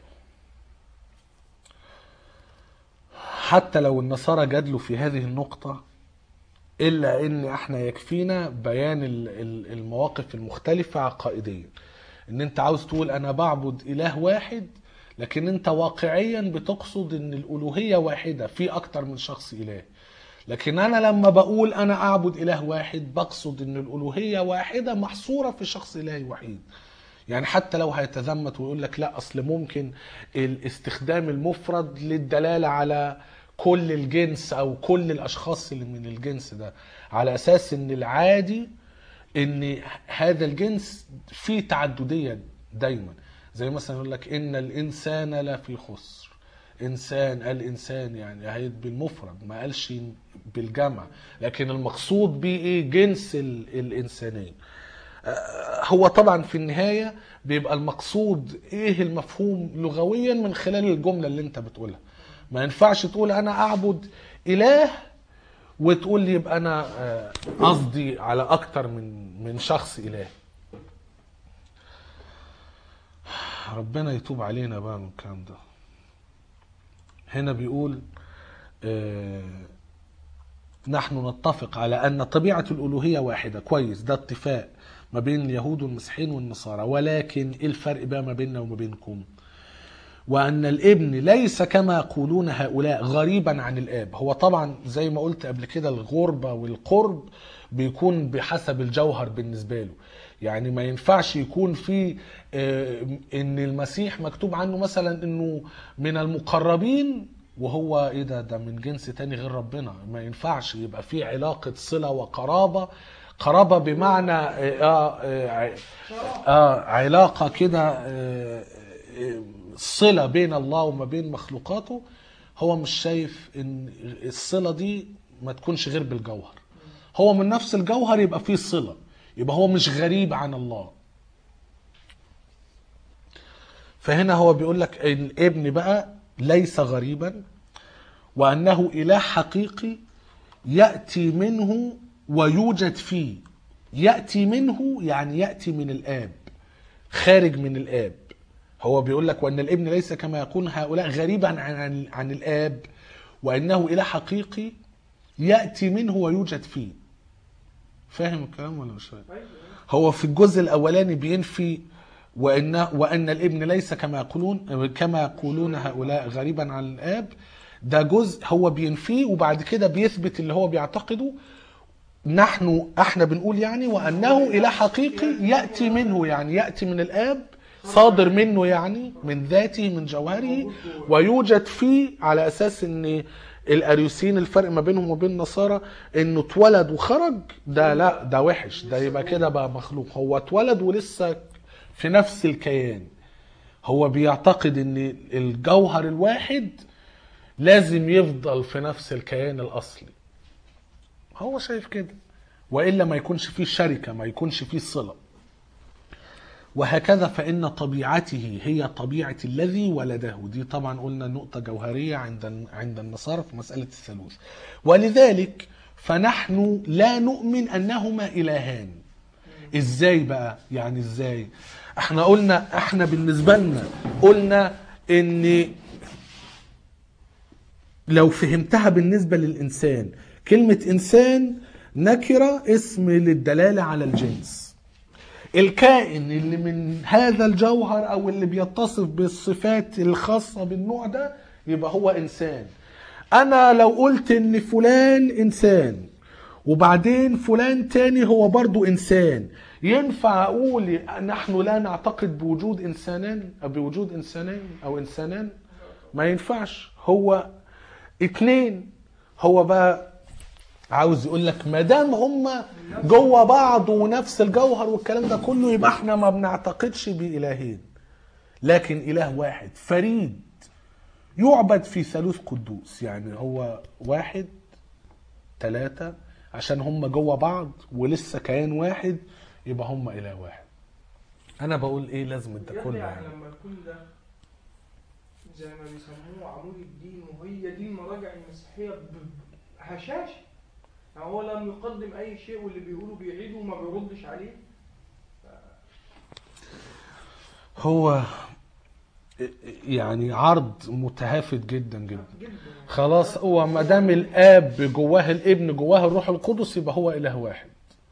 حتى لو النصارى جادلوا في هذه النقطة إلا إن إحنا يكفينا بيان ال- ال- المواقف المختلفة عقائديا إن أنت عاوز تقول أنا بعبد إله واحد لكن أنت واقعيا بتقصد إن الألوهية واحدة في أكتر من شخص إله لكن أنا لما بقول أنا أعبد إله واحد بقصد إن الألوهية واحدة محصورة في شخص إلهي وحيد يعني حتى لو هيتزمت ويقول لك لا اصل ممكن الاستخدام المفرد للدلاله على كل الجنس او كل الاشخاص اللي من الجنس ده على اساس ان العادي ان هذا الجنس فيه تعدديه دايما زي مثلا يقول لك ان الانسان لفي خسر انسان الانسان يعني هي بالمفرد ما قالش بالجمع لكن المقصود بيه ايه جنس ال- الانسانيه هو طبعا في النهاية بيبقى المقصود ايه المفهوم لغويا من خلال الجملة اللي انت بتقولها ما ينفعش تقول انا اعبد اله وتقول لي يبقى انا آه، قصدي على اكتر من من شخص اله ربنا يتوب علينا بقى من الكلام ده هنا بيقول آه، نحن نتفق على أن طبيعة الألوهية واحدة كويس ده اتفاق ما بين اليهود والمسيحيين والنصارى ولكن إيه الفرق بقى ما بيننا وما بينكم وأن الابن ليس كما يقولون هؤلاء غريبا عن الآب هو طبعا زي ما قلت قبل كده الغربة والقرب بيكون بحسب الجوهر بالنسبة له يعني ما ينفعش يكون في آه، ان المسيح مكتوب عنه مثلا انه من المقربين وهو ايه ده ده من جنس تاني غير ربنا ما ينفعش يبقى في علاقة صلة وقرابة قرابة بمعنى آه آه آه, آه علاقة كده آه آه، صلة بين الله وما بين مخلوقاته هو مش شايف ان الصلة دي ما تكونش غير بالجوهر هو من نفس الجوهر يبقى فيه صلة يبقى هو مش غريب عن الله فهنا هو بيقول لك الابن بقى ليس غريبا وانه اله حقيقي ياتي منه ويوجد فيه ياتي منه يعني ياتي من الاب خارج من الاب هو بيقول لك وان الابن ليس كما يقول هؤلاء غريبا عن, عن, عن الاب وانه اله حقيقي ياتي منه ويوجد فيه فاهم الكلام ولا مش فاهم أيوة. هو في الجزء الاولاني بينفي وان وان الابن ليس كما يقولون كما يقولون هؤلاء غريبا عن الاب ده جزء هو بينفيه وبعد كده بيثبت اللي هو بيعتقده نحن احنا بنقول يعني وانه اله حقيقي ياتي منه يعني ياتي من الاب صادر منه يعني من ذاته من جوهره ويوجد فيه على اساس ان الاريوسيين الفرق ما بينهم وبين النصارى انه اتولد وخرج ده لا ده وحش ده يبقى كده بقى مخلوق هو اتولد ولسه في نفس الكيان هو بيعتقد ان الجوهر الواحد لازم يفضل في نفس الكيان الاصلي هو شايف كده والا ما يكونش فيه شركه ما يكونش فيه صله وهكذا فإن طبيعته هي طبيعة الذي ولده دي طبعا قلنا نقطة جوهرية عند عند النصارى في مسألة الثالوث ولذلك فنحن لا نؤمن أنهما إلهان إزاي بقى يعني إزاي احنا قلنا احنا بالنسبة لنا قلنا ان لو فهمتها بالنسبة للإنسان كلمة إنسان نكرة اسم للدلالة على الجنس الكائن اللي من هذا الجوهر او اللي بيتصف بالصفات الخاصه بالنوع ده يبقى هو انسان انا لو قلت ان فلان انسان وبعدين فلان تاني هو برضو انسان ينفع اقول نحن لا نعتقد بوجود انسانان او بوجود انسانين او انسانان ما ينفعش هو اتنين هو بقى عاوز يقول لك ما دام هم جوه بعض ونفس الجوهر والكلام ده كله يبقى احنا ما بنعتقدش بإلهين لكن إله واحد فريد يعبد في ثالوث قدوس يعني هو واحد ثلاثة عشان هم جوه بعض ولسه كيان واحد يبقى هم إله واحد أنا بقول إيه لازم ده يا أخي كله يعني يعني لما يكون ده زي ما بيسموه عمود الدين وهي دي المراجع المسيحية ب- ب- هشاشة يعني هو لم يقدم أي شيء واللي بيقوله بيعيده وما بيردش عليه هو يعني عرض متهافت جدا جدا جدا خلاص هو ما دام الاب جواه الابن جواه الروح القدس يبقى هو اله واحد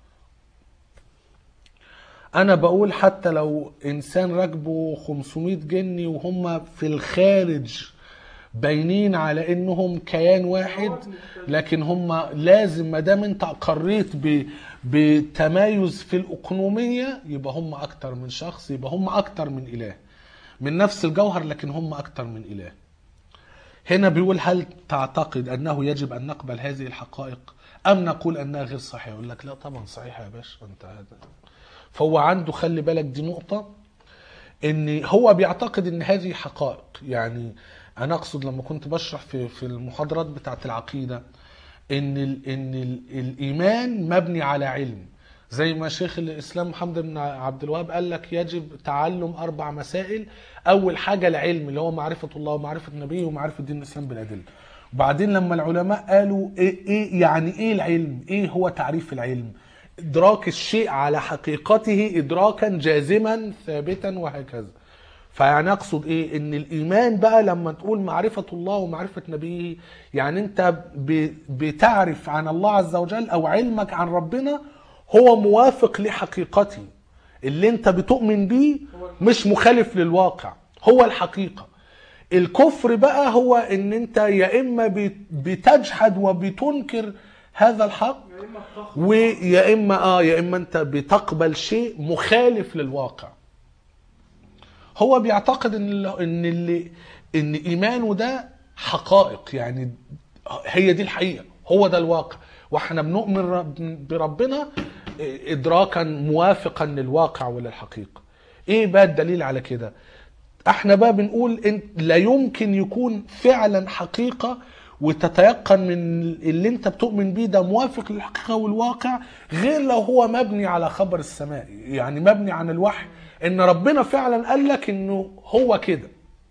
انا بقول حتى لو انسان راكبه 500 جني وهم في الخارج باينين على انهم كيان واحد لكن هم لازم ما دام انت اقريت ب بتمايز في الاقنوميه يبقى هم اكتر من شخص يبقى هم اكتر من اله من نفس الجوهر لكن هم اكتر من اله هنا بيقول هل تعتقد انه يجب ان نقبل هذه الحقائق ام نقول انها غير صحيحه يقول لك لا طبعا صحيحه يا باشا انت هذا فهو عنده خلي بالك دي نقطه ان هو بيعتقد ان هذه حقائق يعني انا اقصد لما كنت بشرح في في المحاضرات بتاعه العقيده ان ال ان ال الايمان مبني على علم زي ما شيخ الاسلام محمد بن عبد الوهاب قال لك يجب تعلم اربع مسائل اول حاجه العلم اللي هو معرفه الله ومعرفه نبيه ومعرفه دين الاسلام بالادله وبعدين لما العلماء قالوا ايه, إيه يعني ايه العلم ايه هو تعريف العلم ادراك الشيء على حقيقته ادراكا جازما ثابتا وهكذا فيعني اقصد ايه ان الايمان بقى لما تقول معرفه الله ومعرفه نبيه يعني انت ب- بتعرف عن الله عز وجل او علمك عن ربنا هو موافق لحقيقته اللي انت بتؤمن بيه مش مخالف للواقع هو الحقيقه الكفر بقى هو ان انت يا اما بت- بتجحد وبتنكر هذا الحق يا إما الضخم ويا اما اه يا اما انت بتقبل شيء مخالف للواقع هو بيعتقد ان ال- ان اللي ان ايمانه ده حقائق يعني هي دي الحقيقه هو ده الواقع واحنا بنؤمن رب- بربنا ادراكا موافقا للواقع وللحقيقه ايه بقى الدليل على كده احنا بقى بنقول ان لا يمكن يكون فعلا حقيقه وتتيقن من اللي انت بتؤمن بيه ده موافق للحقيقه والواقع غير لو هو مبني على خبر السماء يعني مبني عن الوحي ان ربنا فعلا قال لك انه هو كده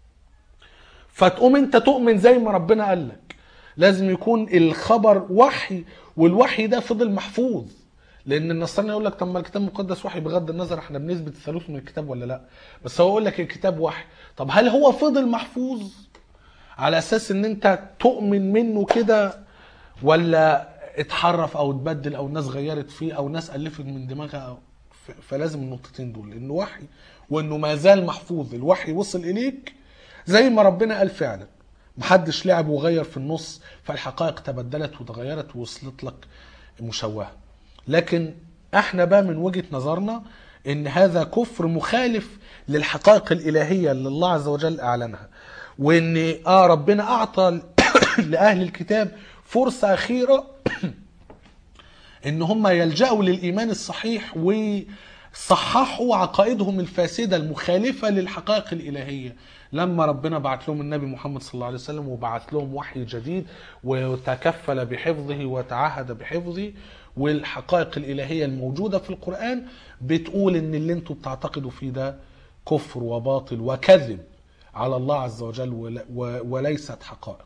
فتقوم انت تؤمن زي ما ربنا قال لك لازم يكون الخبر وحي والوحي ده فضل محفوظ لان النصراني يقول لك طب ما الكتاب المقدس وحي بغض النظر احنا بنثبت الثالوث من الكتاب ولا لا بس هو يقول لك الكتاب وحي طب هل هو فضل محفوظ على اساس ان انت تؤمن منه كده ولا اتحرف او اتبدل او ناس غيرت فيه او ناس الفت من دماغها أو ف- فلازم النقطتين دول انه وحي وانه ما زال محفوظ الوحي وصل اليك زي ما ربنا قال فعلا محدش لعب وغير في النص فالحقائق تبدلت وتغيرت ووصلت لك مشوهه لكن احنا بقى من وجهه نظرنا ان هذا كفر مخالف للحقائق الالهيه اللي الله عز وجل اعلنها وان اه ربنا اعطى لاهل الكتاب فرصه اخيره ان هم يلجأوا للايمان الصحيح وصححوا عقائدهم الفاسده المخالفه للحقائق الالهيه لما ربنا بعت لهم النبي محمد صلى الله عليه وسلم وبعت لهم وحي جديد وتكفل بحفظه وتعهد بحفظه والحقائق الالهيه الموجوده في القران بتقول ان اللي انتوا بتعتقدوا فيه ده كفر وباطل وكذب على الله عز وجل ول- و- وليست حقائق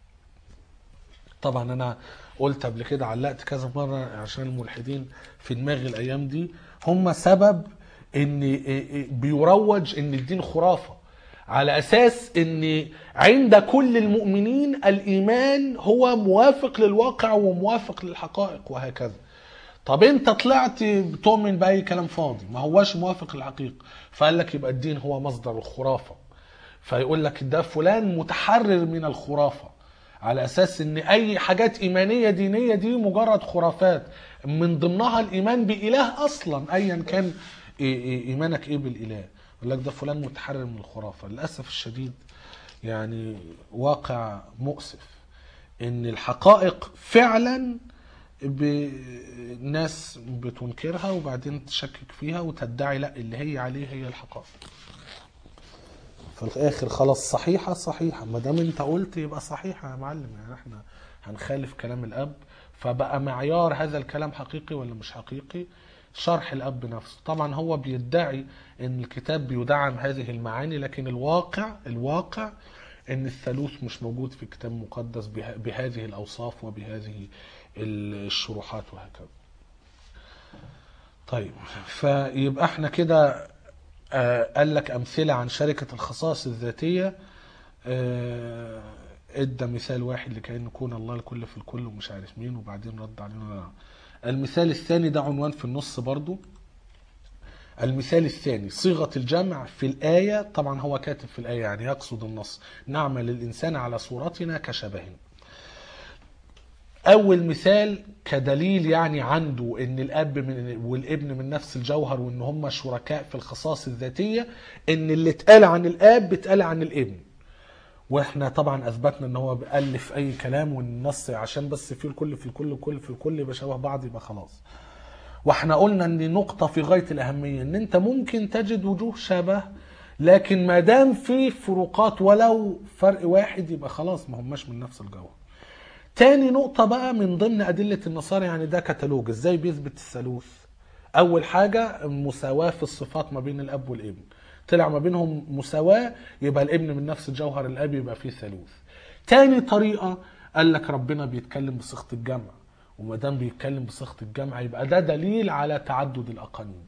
طبعا انا قلت قبل كده علقت كذا مره عشان الملحدين في دماغي الايام دي هم سبب ان بيروج ان الدين خرافه على اساس ان عند كل المؤمنين الايمان هو موافق للواقع وموافق للحقائق وهكذا طب انت طلعت بتؤمن باي كلام فاضي ما هواش موافق للحقيقه فقال لك يبقى الدين هو مصدر الخرافه فيقول لك ده فلان متحرر من الخرافه على اساس ان اي حاجات ايمانيه دينيه دي مجرد خرافات من ضمنها الايمان باله اصلا ايا كان إي- إي- ايمانك ايه بالاله يقول لك ده فلان متحرر من الخرافه للاسف الشديد يعني واقع مؤسف ان الحقائق فعلا ب- ناس بتنكرها وبعدين تشكك فيها وتدعي لا اللي هي عليه هي الحقائق في الاخر خلاص صحيحه صحيحه ما دام انت قلت يبقى صحيحه يا معلم يعني احنا هنخالف كلام الاب فبقى معيار هذا الكلام حقيقي ولا مش حقيقي شرح الاب نفسه طبعا هو بيدعي ان الكتاب بيدعم هذه المعاني لكن الواقع الواقع ان الثالوث مش موجود في الكتاب المقدس به- بهذه الاوصاف وبهذه الشروحات وهكذا طيب فيبقى احنا كده آه، قال لك امثله عن شركه الخصائص الذاتيه آه، ادى مثال واحد لكأن يكون الله الكل في الكل ومش عارف مين وبعدين رد علينا لا. المثال الثاني ده عنوان في النص برضو المثال الثاني صيغة الجمع في الآية طبعا هو كاتب في الآية يعني يقصد النص نعمل الإنسان على صورتنا كشبهنا أول مثال كدليل يعني عنده إن الأب من والابن من نفس الجوهر وإن هم شركاء في الخصائص الذاتية إن اللي اتقال عن الأب اتقال عن الابن واحنا طبعا اثبتنا ان هو بألف اي كلام والنص عشان بس في الكل في الكل الكل في الكل يبقى شبه بعض يبقى خلاص واحنا قلنا ان نقطة في غاية الأهمية ان انت ممكن تجد وجوه شبه لكن ما دام في فروقات ولو فرق واحد يبقى خلاص ما هماش من نفس الجوهر تاني نقطة بقى من ضمن أدلة النصارى يعني ده كتالوج ازاي بيثبت الثالوث أول حاجة مساواة في الصفات ما بين الأب والابن طلع ما بينهم مساواة يبقى الابن من نفس الجوهر الأب يبقى فيه ثالوث تاني طريقة قال لك ربنا بيتكلم بصيغة الجمع وما دام بيتكلم بصيغة الجمع يبقى ده دليل على تعدد الأقانيم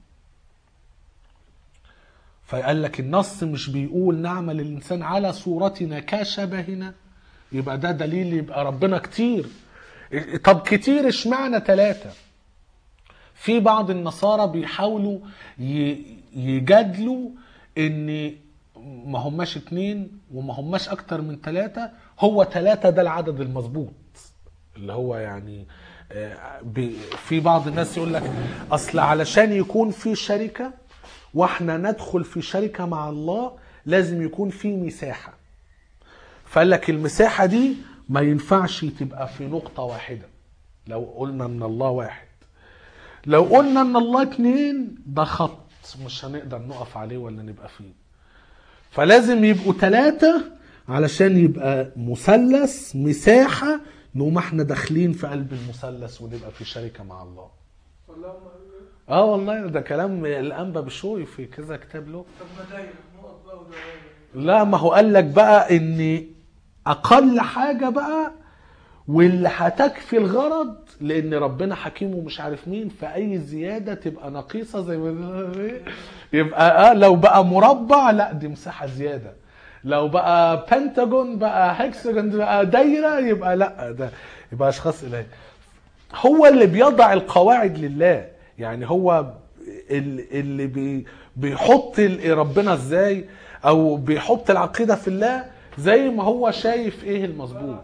فقال لك النص مش بيقول نعمل الإنسان على صورتنا كشبهنا يبقى ده دليل يبقى ربنا كتير طب كتير اشمعنى ثلاثة في بعض النصارى بيحاولوا ي- يجادلوا ان ما هماش اتنين وما هماش اكتر من ثلاثة هو ثلاثة ده العدد المظبوط اللي هو يعني آه، بي- في بعض الناس يقول لك اصل علشان يكون في شركة واحنا ندخل في شركة مع الله لازم يكون في مساحة فقال لك المساحة دي ما ينفعش تبقى في نقطة واحدة لو قلنا ان الله واحد لو قلنا ان الله اتنين ده خط مش هنقدر نقف عليه ولا نبقى فيه فلازم يبقوا ثلاثة علشان يبقى مثلث مساحة نقوم احنا داخلين في قلب المثلث ونبقى في شركة مع الله والله ما اه والله ده كلام الانبا بشوي في كذا كتاب له طب ما دايره نقط بقى ودوائر لا ما هو قال لك بقى ان اقل حاجه بقى واللي هتكفي الغرض لان ربنا حكيم ومش عارف مين فاي زياده تبقى نقيصه زي ما يبقى اه لو بقى مربع لا دي مساحه زياده لو بقى بنتاجون بقى هكسجون بقى دايره يبقى لا ده يبقى اشخاص الهيه هو اللي بيضع القواعد لله يعني هو ال- اللي بي بيحط ال- ربنا ازاي او بيحط العقيده في الله زي ما هو شايف ايه المظبوط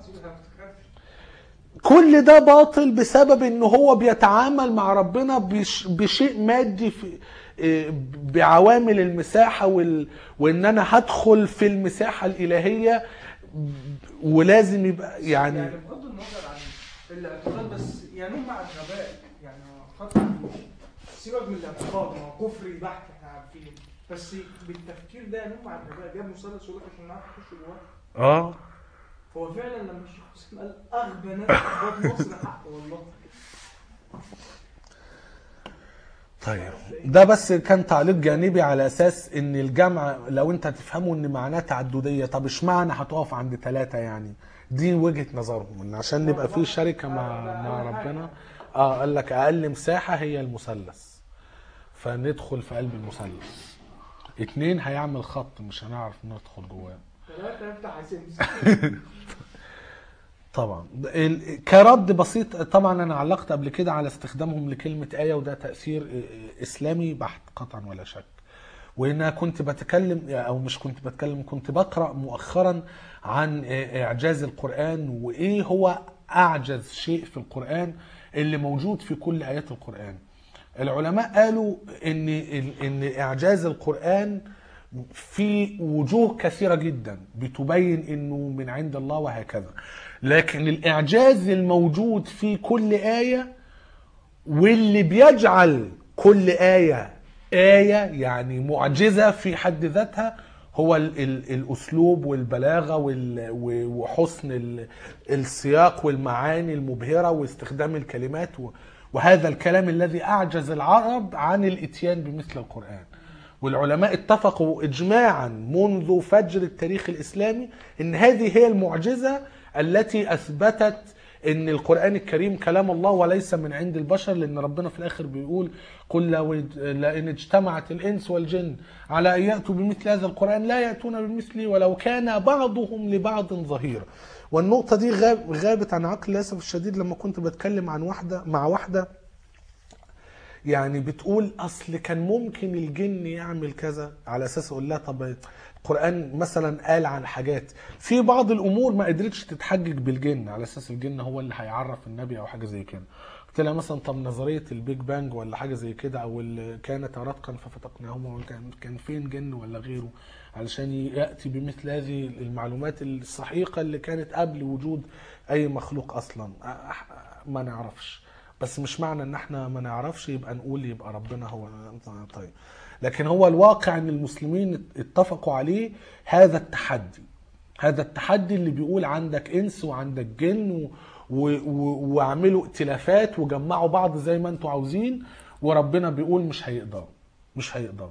كل ده باطل بسبب ان هو بيتعامل مع ربنا بش بشيء مادي في إيه، بعوامل المساحة وال... وان انا هدخل في المساحة الالهية ولازم يبقى يعني يعني بغض النظر عن الاعتقاد بس ينم عن غباء يعني خطأ سيبك من الاعتقاد ما هو كفري بحت احنا عارفين بس بالتفكير ده ينم عن غباء جاب مثلث يقول لك عشان نعرف نخش جواه اه هو فعلا لما الشيخ حسين قال اغبى ناس في مصر حق والله طيب ده بس كان تعليق جانبي على اساس ان الجمع لو انت تفهمه ان معناه تعدديه طب اشمعنى هتقف عند ثلاثه يعني دي وجهه نظرهم ان عشان نبقى في شركه مع مع ربنا اه قال لك اقل مساحه هي المثلث فندخل في قلب المثلث اتنين هيعمل خط مش هنعرف ندخل جواه ثلاثة يفتح سمس طبعا ال- كرد بسيط طبعا انا علقت قبل كده على استخدامهم لكلمه ايه وده تاثير اسلامي بحت قطعا ولا شك وان كنت بتكلم او مش كنت بتكلم كنت بقرا مؤخرا عن اعجاز القران وايه هو اعجز شيء في القران اللي موجود في كل ايات القران العلماء قالوا ان ان اعجاز القران في وجوه كثيرة جدا بتبين انه من عند الله وهكذا لكن الاعجاز الموجود في كل آية واللي بيجعل كل آية آية يعني معجزة في حد ذاتها هو ال ال الأسلوب والبلاغة وال و- وحسن ال السياق والمعاني المبهرة واستخدام الكلمات و- وهذا الكلام الذي أعجز العرب عن الإتيان بمثل القرآن والعلماء اتفقوا إجماعا منذ فجر التاريخ الإسلامي أن هذه هي المعجزة التي أثبتت ان القران الكريم كلام الله وليس من عند البشر لان ربنا في الاخر بيقول قل لو اج- لئن اجتمعت الانس والجن على ان ياتوا بمثل هذا القران لا ياتون بمثله ولو كان بعضهم لبعض ظهيرا والنقطه دي غاب غابت عن عقل للاسف الشديد لما كنت بتكلم عن واحده مع واحده يعني بتقول اصل كان ممكن الجن يعمل كذا على اساس اقول لها طب القران مثلا قال عن حاجات في بعض الامور ما قدرتش تتحجج بالجن على اساس الجن هو اللي هيعرف النبي او حاجه زي كده قلت لها مثلا طب نظريه البيج بانج ولا حاجه زي كده او اللي كانت رتقا ففتقناهما كان كان فين جن ولا غيره علشان ياتي بمثل هذه المعلومات الصحيحه اللي كانت قبل وجود اي مخلوق اصلا أح- ما نعرفش بس مش معنى ان احنا ما نعرفش يبقى نقول يبقى ربنا هو طيب لكن هو الواقع ان المسلمين اتفقوا عليه هذا التحدي هذا التحدي اللي بيقول عندك انس وعندك جن و... و... و... واعملوا ائتلافات وجمعوا بعض زي ما انتوا عاوزين وربنا بيقول مش هيقدروا مش هيقدروا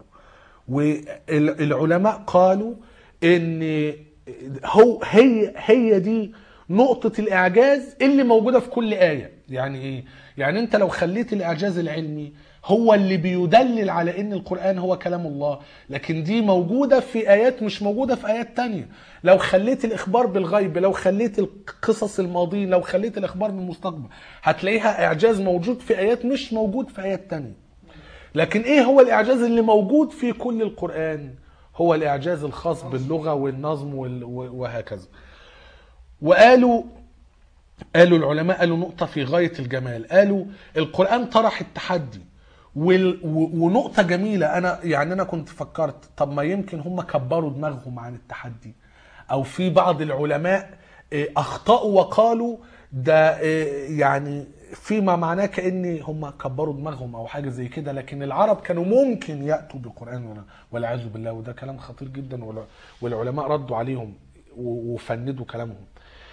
والعلماء قالوا ان هو هي هي دي نقطة الإعجاز اللي موجودة في كل آية يعني إيه؟ يعني أنت لو خليت الإعجاز العلمي هو اللي بيدلل على إن القرآن هو كلام الله لكن دي موجودة في آيات مش موجودة في آيات تانية لو خليت الإخبار بالغيب لو خليت القصص الماضيين لو خليت الإخبار بالمستقبل هتلاقيها إعجاز موجود في آيات مش موجود في آيات تانية لكن ايه هو الاعجاز اللي موجود في كل القران هو الاعجاز الخاص باللغه والنظم وال- وهكذا وقالوا قالوا العلماء قالوا نقطة في غاية الجمال قالوا القرآن طرح التحدي وال... و... ونقطة جميلة أنا يعني أنا كنت فكرت طب ما يمكن هم كبروا دماغهم عن التحدي أو في بعض العلماء آه، أخطأوا وقالوا ده آه، يعني فيما معناه كأن هم كبروا دماغهم أو حاجة زي كده لكن العرب كانوا ممكن يأتوا بقرآن ولا- والعياذ بالله وده كلام خطير جدا والع- والعلماء ردوا عليهم و- وفندوا كلامهم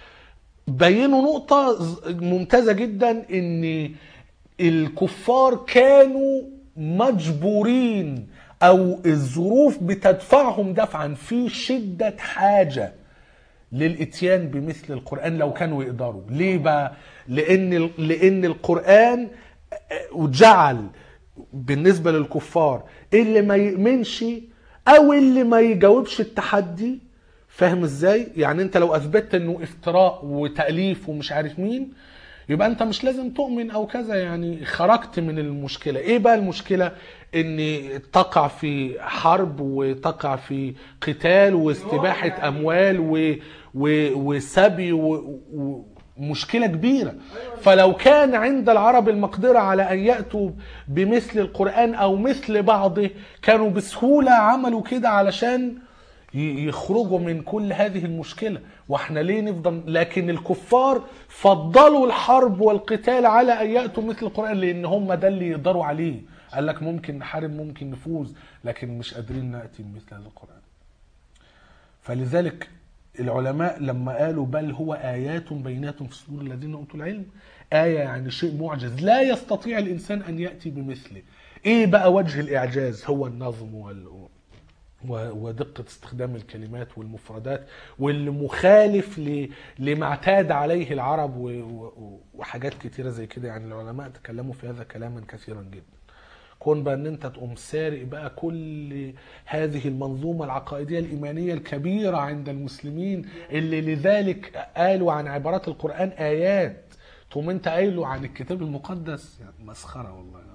بينوا نقطة ز- ممتازة جدا ان الكفار كانوا مجبورين او الظروف بتدفعهم دفعا في شدة حاجة للاتيان بمثل القران لو كانوا يقدروا ليه بقى لان لان القران وجعل بالنسبه للكفار اللي ما يؤمنش او اللي ما يجاوبش التحدي فاهم ازاي يعني انت لو اثبتت انه افتراء وتاليف ومش عارف مين يبقى انت مش لازم تؤمن او كذا يعني خرجت من المشكله ايه بقى المشكله ان تقع في حرب وتقع في قتال واستباحه اموال و... و... وسبي و... ومشكله كبيره فلو كان عند العرب المقدره على ان ياتوا بمثل القران او مثل بعضه كانوا بسهوله عملوا كده علشان ي- يخرجوا من كل هذه المشكلة واحنا ليه نفضل لكن الكفار فضلوا الحرب والقتال على ان يأتوا مثل القرآن لان هم ده اللي يقدروا عليه قال لك ممكن نحارب ممكن نفوز لكن مش قادرين نأتي بمثل هذا القرآن فلذلك العلماء لما قالوا بل هو آيات بينات في صدور الذين أوتوا العلم آية يعني شيء معجز لا يستطيع الإنسان أن يأتي بمثله إيه بقى وجه الإعجاز هو النظم وال... و- ودقة استخدام الكلمات والمفردات واللي مخالف ل- لما اعتاد عليه العرب و- و- وحاجات كتيرة زي كده يعني العلماء تكلموا في هذا كلاما كثيرا جدا كون بقى ان انت تقوم سارق بقى كل هذه المنظومة العقائدية الإيمانية الكبيرة عند المسلمين اللي لذلك قالوا عن عبارات القرآن آيات تقوم انت قايله عن الكتاب المقدس يعني مسخرة والله العظيم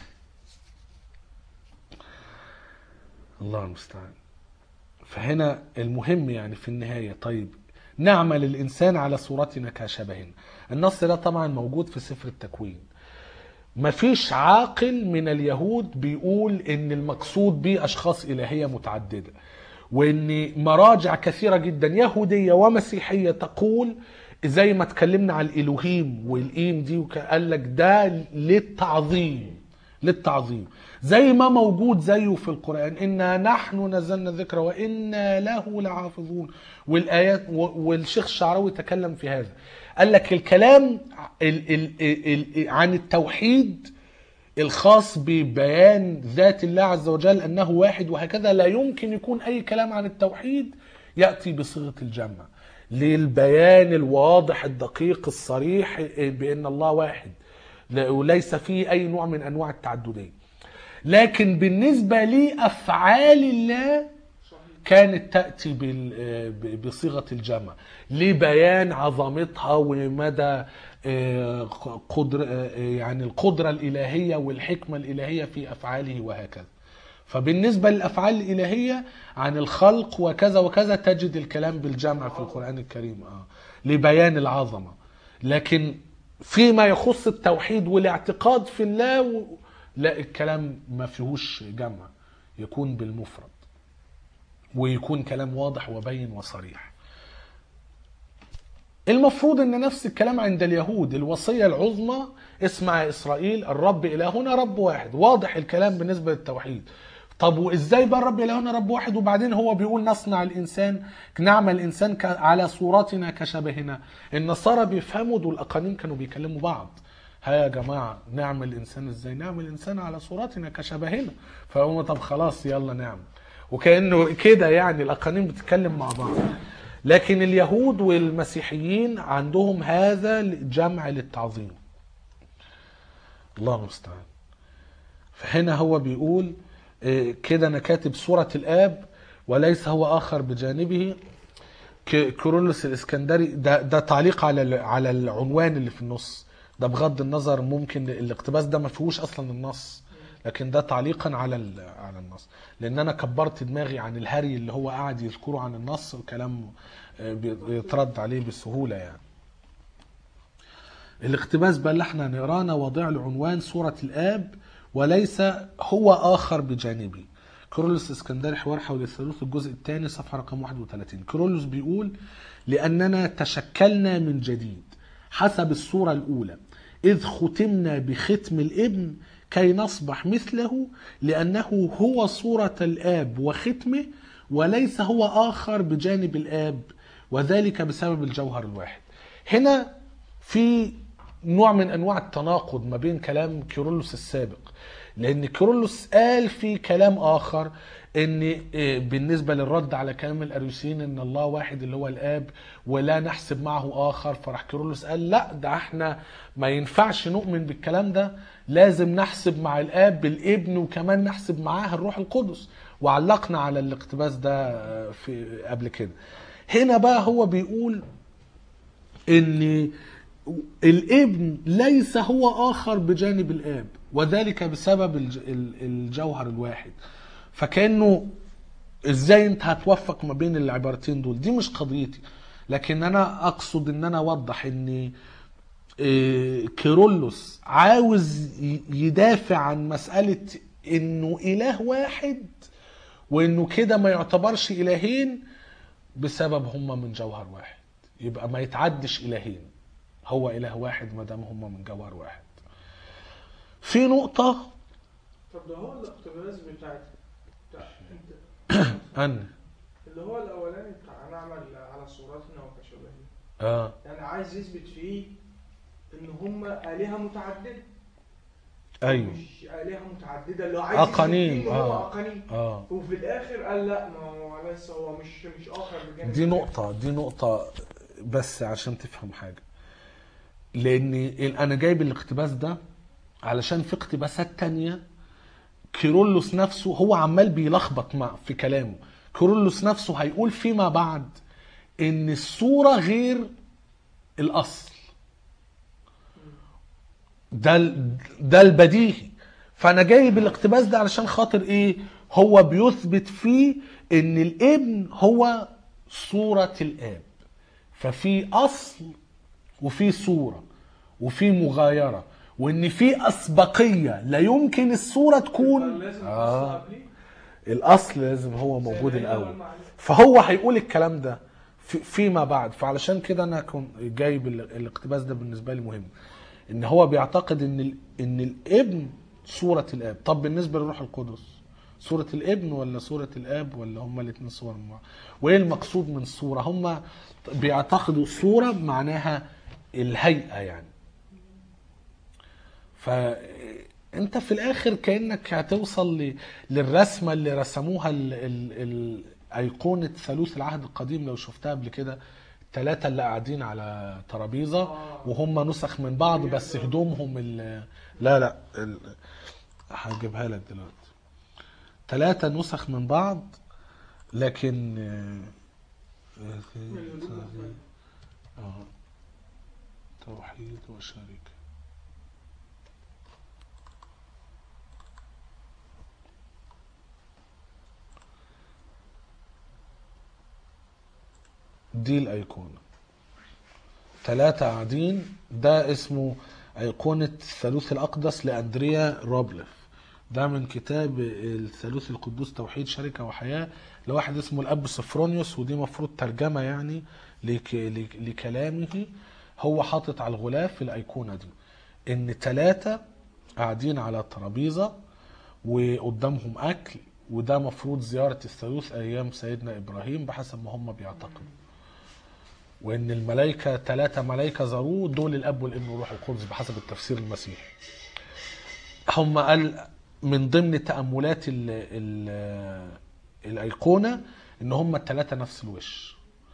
الله المستعان فهنا المهم يعني في النهاية طيب نعمل الإنسان على صورتنا كشبهنا النص ده طبعا موجود في سفر التكوين مفيش عاقل من اليهود بيقول ان المقصود به اشخاص الهيه متعدده وان مراجع كثيره جدا يهوديه ومسيحيه تقول زي ما اتكلمنا على الالوهيم والايم دي وقال لك ده للتعظيم للتعظيم زي ما موجود زيه في القرآن إنا نحن نزلنا الذكر وإنا له لحافظون والآيات و- والشيخ الشعراوي تكلم في هذا قال لك الكلام ال ال ال ال عن التوحيد الخاص ببيان ذات الله عز وجل أنه واحد وهكذا لا يمكن يكون أي كلام عن التوحيد يأتي بصيغة الجمع للبيان الواضح الدقيق الصريح بأن الله واحد لا- وليس فيه أي نوع من أنواع التعددية لكن بالنسبة لأفعال الله كانت تأتي بال- ب- بصيغة الجمع لبيان عظمتها ومدى آه، قدر آه، يعني القدرة الإلهية والحكمة الإلهية في أفعاله وهكذا فبالنسبة للأفعال الإلهية عن الخلق وكذا وكذا تجد الكلام بالجمع في القرآن الكريم آه لبيان العظمة لكن فيما يخص التوحيد والاعتقاد في الله و... لا الكلام ما فيهوش جمع يكون بالمفرد ويكون كلام واضح وبين وصريح المفروض ان نفس الكلام عند اليهود الوصية العظمى اسمع يا اسرائيل الرب الهنا رب واحد واضح الكلام بالنسبة للتوحيد طب وازاي بقى الرب الهنا رب واحد وبعدين هو بيقول نصنع الانسان نعمل الانسان ك- على صورتنا كشبهنا النصارى بيفهموا دول الاقانيم كانوا بيكلموا بعض ها يا جماعة نعمل الإنسان إزاي نعمل الإنسان على صورتنا كشبهنا فهم طب خلاص يلا نعمل وكأنه كده يعني الأقانيم بتتكلم مع بعض لكن اليهود والمسيحيين عندهم هذا الجمع للتعظيم الله المستعان فهنا هو بيقول آه، كده انا كاتب صورة الاب وليس هو اخر بجانبه ك- كيرلس الاسكندري ده ده تعليق على ال- على العنوان اللي في النص ده بغض النظر ممكن الاقتباس ده ما فيهوش اصلا النص لكن ده تعليقا على ال- على النص لان انا كبرت دماغي عن الهري اللي هو قاعد يذكره عن النص وكلام آه، بيترد عليه بسهوله يعني الاقتباس بقى اللي احنا نقرانا وضع له عنوان سورة الآب وليس هو آخر بجانبه كرولوس اسكندري حوار حول الثالوث الجزء الثاني صفحة رقم 31 كرولوس بيقول لأننا تشكلنا من جديد حسب الصورة الأولى إذ ختمنا بختم الابن كي نصبح مثله لأنه هو صورة الآب وختمه وليس هو آخر بجانب الآب وذلك بسبب الجوهر الواحد هنا في نوع من انواع التناقض ما بين كلام كيرلس السابق لان كيرلس قال في كلام اخر ان إيه، بالنسبه للرد على كلام الاريوسيين ان الله واحد اللي هو الاب ولا نحسب معه اخر فراح كيرلس قال لا ده احنا ما ينفعش نؤمن بالكلام ده لازم نحسب مع الاب بالابن وكمان نحسب معاه الروح القدس وعلقنا على الاقتباس ده آه، في قبل كده هنا بقى هو بيقول ان الابن ليس هو اخر بجانب الاب وذلك بسبب الج- ال- الجوهر الواحد فكانه ازاي انت هتوفق ما بين العبارتين دول دي مش قضيتي لكن انا اقصد ان انا اوضح ان إيه، كيرلس عاوز ي- يدافع عن مسألة انه اله واحد وانه كده ما يعتبرش الهين بسبب هما من جوهر واحد يبقى ما يتعدش الهين هو اله واحد ما دام هما من جوهر واحد في نقطة طب ده هو الاقتباس بتاعت بتاع انت ان اللي هو الاولاني بتاع نعمل على صورتنا وكشبهنا اه يعني عايز يثبت فيه ان هم الهه متعدده ايوه مش الهه متعدده اللي هو عايز يثبت أقانيم، فيه ان هو آه. اقانيم اه وفي الاخر قال لا ما هو لسه هو مش مش اخر بجانب دي نقطة دي نقطة بس عشان تفهم حاجة لأن ال- أنا جايب الاقتباس ده علشان في اقتباسات تانية كيرلس نفسه هو عمال بيلخبط مع في كلامه كيرلس نفسه هيقول فيما بعد إن الصورة غير الأصل ده ال- ده البديهي فانا جايب الاقتباس ده علشان خاطر ايه هو بيثبت فيه ان الابن هو صورة الاب ففي اصل وفي صورة وفي مغايرة وان في اسبقية لا يمكن الصورة تكون لازم آه. آه. قبليه الاصل لازم هو موجود زي ما هي الاول والمعلومة. فهو هيقول الكلام ده في- فيما بعد فعلشان كده انا كنت جايب ال- الاقتباس ده بالنسبه لي مهم ان هو بيعتقد ان ال- ان الابن صوره الاب طب بالنسبه للروح القدس صوره الابن ولا صوره الاب ولا هما الاثنين صور من بعض وايه المقصود من الصوره هما بيعتقدوا الصوره معناها الهيئه يعني فانت في الاخر كانك هتوصل ل... للرسمه اللي رسموها ال... ال... ال... ايقونه ثالوث العهد القديم لو شفتها قبل كده الثلاثه اللي قاعدين على ترابيزه آه. وهم نسخ من بعض بس هدومهم ال... لا لا ال... هجيبها لك دلوقتي ثلاثه نسخ من بعض لكن آه، آه. توحيد وشركه دي الأيقونة ثلاثة قاعدين ده اسمه أيقونة الثالوث الأقدس لأندريا روبلف ده من كتاب الثالوث القدوس توحيد شركة وحياة لواحد اسمه الأب سفرونيوس ودي مفروض ترجمة يعني لك لك لكلامه هو حاطط على الغلاف الأيقونة دي إن ثلاثة قاعدين على ترابيزة وقدامهم أكل وده مفروض زيارة الثالوث أيام سيدنا إبراهيم بحسب ما هم بيعتقدوا وان الملائكه ثلاثه ملائكه زاروه دول الاب والابن والروح القدس بحسب التفسير المسيحي هم قال من ضمن تاملات ال ال الايقونه ان هم الثلاثه نفس الوش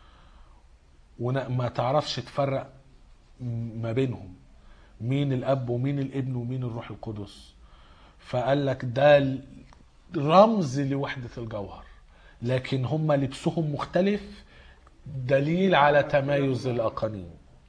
وما تعرفش تفرق ما بينهم مين الاب ومين الابن ومين الروح القدس فقال لك ده رمز لوحده الجوهر لكن هم لبسهم مختلف دليل على تمايز الأقانيم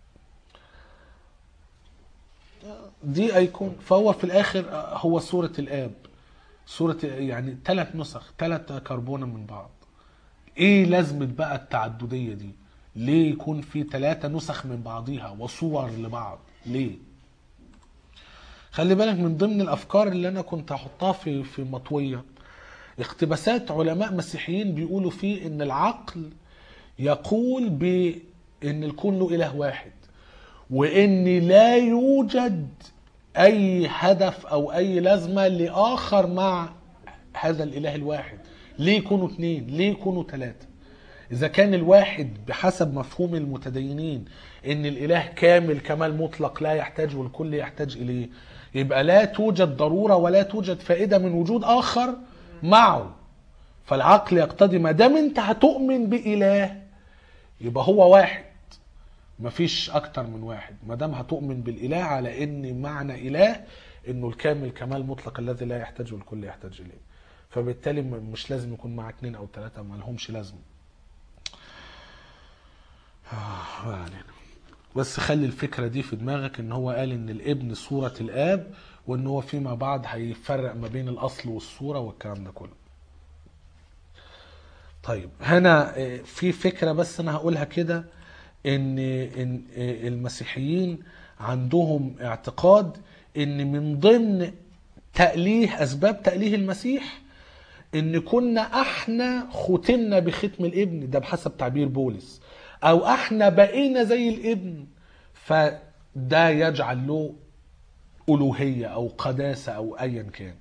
دي أيكون فهو في الآخر هو صورة الآب صورة يعني ثلاث نسخ ثلاث كربونة من بعض ايه لازمة بقى التعددية دي ليه يكون في ثلاثة نسخ من بعضيها وصور لبعض ليه خلي بالك من ضمن الافكار اللي انا كنت هحطها في في مطويه اقتباسات علماء مسيحيين بيقولوا فيه ان العقل يقول بان الكون له اله واحد وان لا يوجد اي هدف او اي لازمه لاخر مع هذا الاله الواحد ليه يكونوا اثنين ليه يكونوا ثلاثه اذا كان الواحد بحسب مفهوم المتدينين ان الاله كامل كمال مطلق لا يحتاج والكل يحتاج اليه يبقى لا توجد ضروره ولا توجد فائده من وجود اخر معه فالعقل يقتضي ما دام انت هتؤمن باله يبقى هو واحد مفيش اكتر من واحد ما دام هتؤمن بالاله على ان معنى اله انه الكامل كمال مطلق الذي لا يحتاج والكل يحتاج اليه فبالتالي م- مش لازم يكون مع اتنين او تلاته ما لهمش لازمه آه، ما علينا بس خلي الفكره دي في دماغك ان هو قال ان الابن صوره الاب وان هو فيما بعد هيفرق ما بين الاصل والصوره والكلام ده كله طيب هنا آه، في فكره بس انا هقولها كده ان ان آه، المسيحيين عندهم اعتقاد ان من ضمن تأليه اسباب تأليه المسيح ان كنا احنا ختمنا بختم الابن ده بحسب تعبير بولس او احنا بقينا زي الابن فده يجعل له الوهيه او قداسه او ايا كان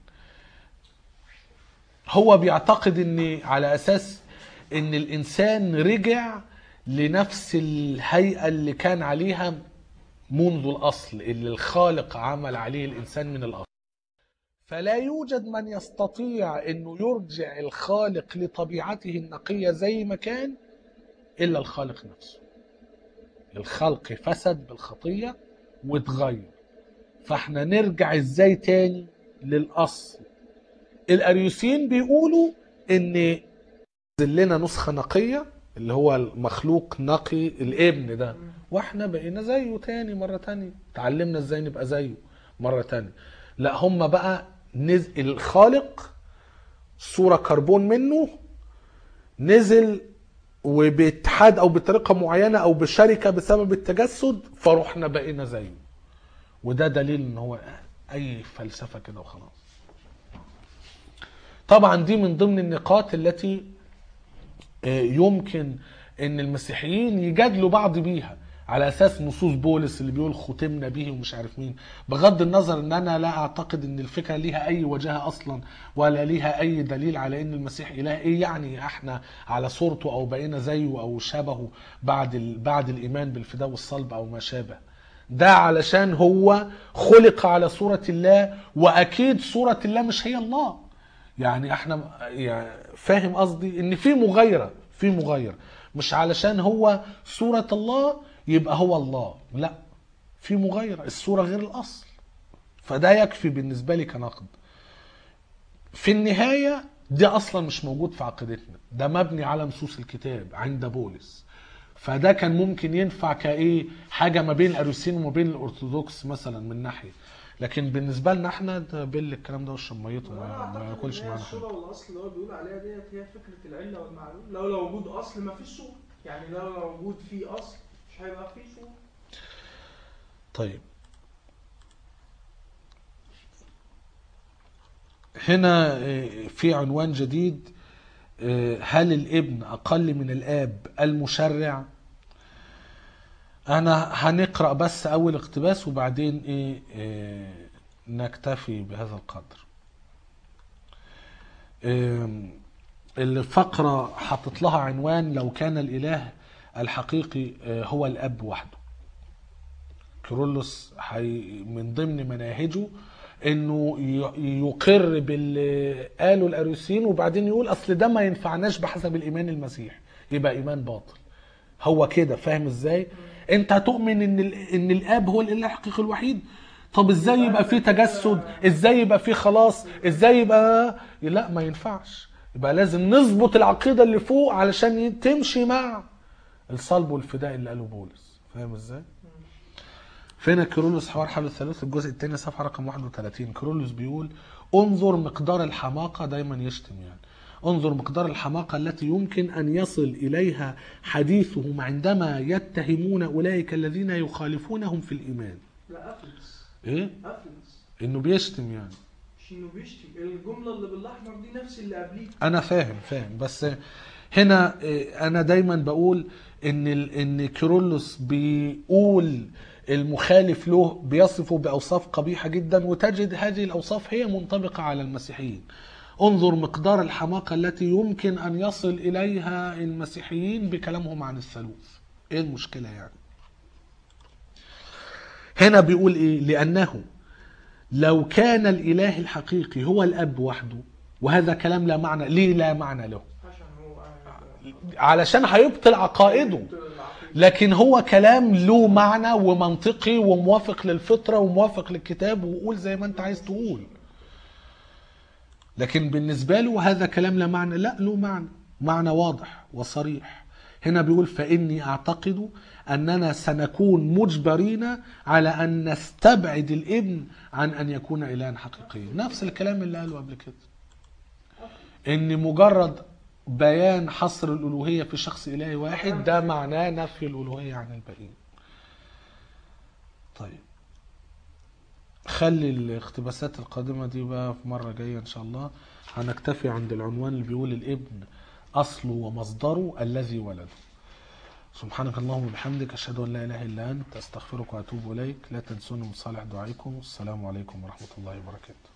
هو بيعتقد ان على اساس ان الانسان رجع لنفس الهيئه اللي كان عليها منذ الاصل اللي الخالق عمل عليه الانسان من الاصل فلا يوجد من يستطيع انه يرجع الخالق لطبيعته النقيه زي ما كان الا الخالق نفسه الخلق فسد بالخطيه واتغير فاحنا نرجع ازاي تاني للاصل الاريوسيين بيقولوا ان نزل لنا نسخه نقيه اللي هو المخلوق نقي الابن ده واحنا بقينا زيه تاني مره تانية تعلمنا ازاي نبقى زيه مره تانية لا هم بقى نز... الخالق صوره كربون منه نزل وباتحاد او بطريقه معينه او بشركه بسبب التجسد فروحنا بقينا زيه وده دليل ان هو اي فلسفه كده وخلاص طبعا دي من ضمن النقاط التي آه، يمكن ان المسيحيين يجادلوا بعض بيها على اساس نصوص بولس اللي بيقول ختمنا به ومش عارف مين بغض النظر ان انا لا اعتقد ان الفكره ليها اي وجهه اصلا ولا ليها اي دليل على ان المسيح اله ايه يعني احنا على صورته او بقينا زيه او شبهه بعد ال... بعد الايمان بالفداء والصلب او ما شابه ده علشان هو خلق على صورة الله وأكيد صورة الله مش هي الله يعني احنا يعني فاهم قصدي ان في مغايرة في مغايرة مش علشان هو صورة الله يبقى هو الله لا في مغايرة الصورة غير الأصل فده يكفي بالنسبة لي كنقد في النهاية ده أصلا مش موجود في عقيدتنا ده مبني على نصوص الكتاب عند بولس فده كان ممكن ينفع كايه حاجه ما بين الاريوسيين وما بين الارثوذكس مثلا من ناحيه لكن بالنسبه لنا احنا ده بيل الكلام ده واشرب ميته ما, ما ياكلش معانا حاجه الصورة والأصل اللي هو بيقول عليها ديت هي فكرة العلة والمعلوم لو لو وجود أصل ما فيش صورة يعني لو لو وجود فيه أصل مش هيبقى فيه صورة طيب هنا آه، في عنوان جديد آه، هل الابن اقل من الاب المشرع انا هنقرا بس اول اقتباس وبعدين ايه آه، نكتفي بهذا القدر آم، الفقره حطت لها عنوان لو كان الاله الحقيقي آه، هو الاب وحده كيرلس حي من ضمن مناهجه انه ي- يقر باللي قاله الاريوسيين وبعدين يقول اصل ده ما ينفعناش بحسب الايمان المسيح يبقى ايمان باطل هو كده فاهم ازاي انت هتؤمن ان ال- ان الاب هو الاله الحقيقي الوحيد طب ازاي يبقى فيه تجسد ازاي يبقى فيه خلاص ازاي يبقى لا ما ينفعش يبقى لازم نظبط العقيده اللي فوق علشان ي- تمشي مع الصلب والفداء اللي قاله بولس فاهم ازاي فين كيرلس حوار حل الثالوث الجزء الثاني صفحه رقم 31 كيرلس بيقول انظر مقدار الحماقه دايما يشتم يعني انظر مقدار الحماقه التي يمكن ان يصل اليها حديثهم عندما يتهمون اولئك الذين يخالفونهم في الايمان لا أفلس ايه أفلس انه بيشتم يعني مش إنه بيشتم الجملة اللي بالأحمر دي نفس اللي قبليه انا فاهم فاهم بس هنا إيه، انا دايما بقول ان ال- ان كيرلس بيقول المخالف له بيصفه باوصاف قبيحه جدا وتجد هذه الاوصاف هي منطبقه على المسيحيين انظر مقدار الحماقة التي يمكن أن يصل إليها المسيحيين بكلامهم عن الثالوث إيه المشكلة يعني هنا بيقول إيه لأنه لو كان الإله الحقيقي هو الأب وحده وهذا كلام لا معنى ليه لا معنى له عشان هو قاعد علشان هيبطل عقائده لكن هو كلام له معنى ومنطقي وموافق للفطرة وموافق للكتاب وقول زي ما انت عايز تقول لكن بالنسبة له هذا كلام لا معنى لا له معنى معنى واضح وصريح هنا بيقول فإني أعتقد أننا سنكون مجبرين على أن نستبعد الابن عن أن يكون إلها حقيقيا نفس الكلام اللي قاله قبل كده ان مجرد بيان حصر الالوهيه في شخص الهي واحد ده معناه نفي الالوهيه عن الباقيين طيب خلي الاقتباسات القادمه دي بقى في مره جايه ان شاء الله هنكتفي عند العنوان اللي بيقول الابن اصله ومصدره الذي ولده سبحانك اللهم وبحمدك اشهد ان لا اله الا انت استغفرك واتوب اليك لا تنسوني من صالح دعائكم السلام عليكم ورحمه الله وبركاته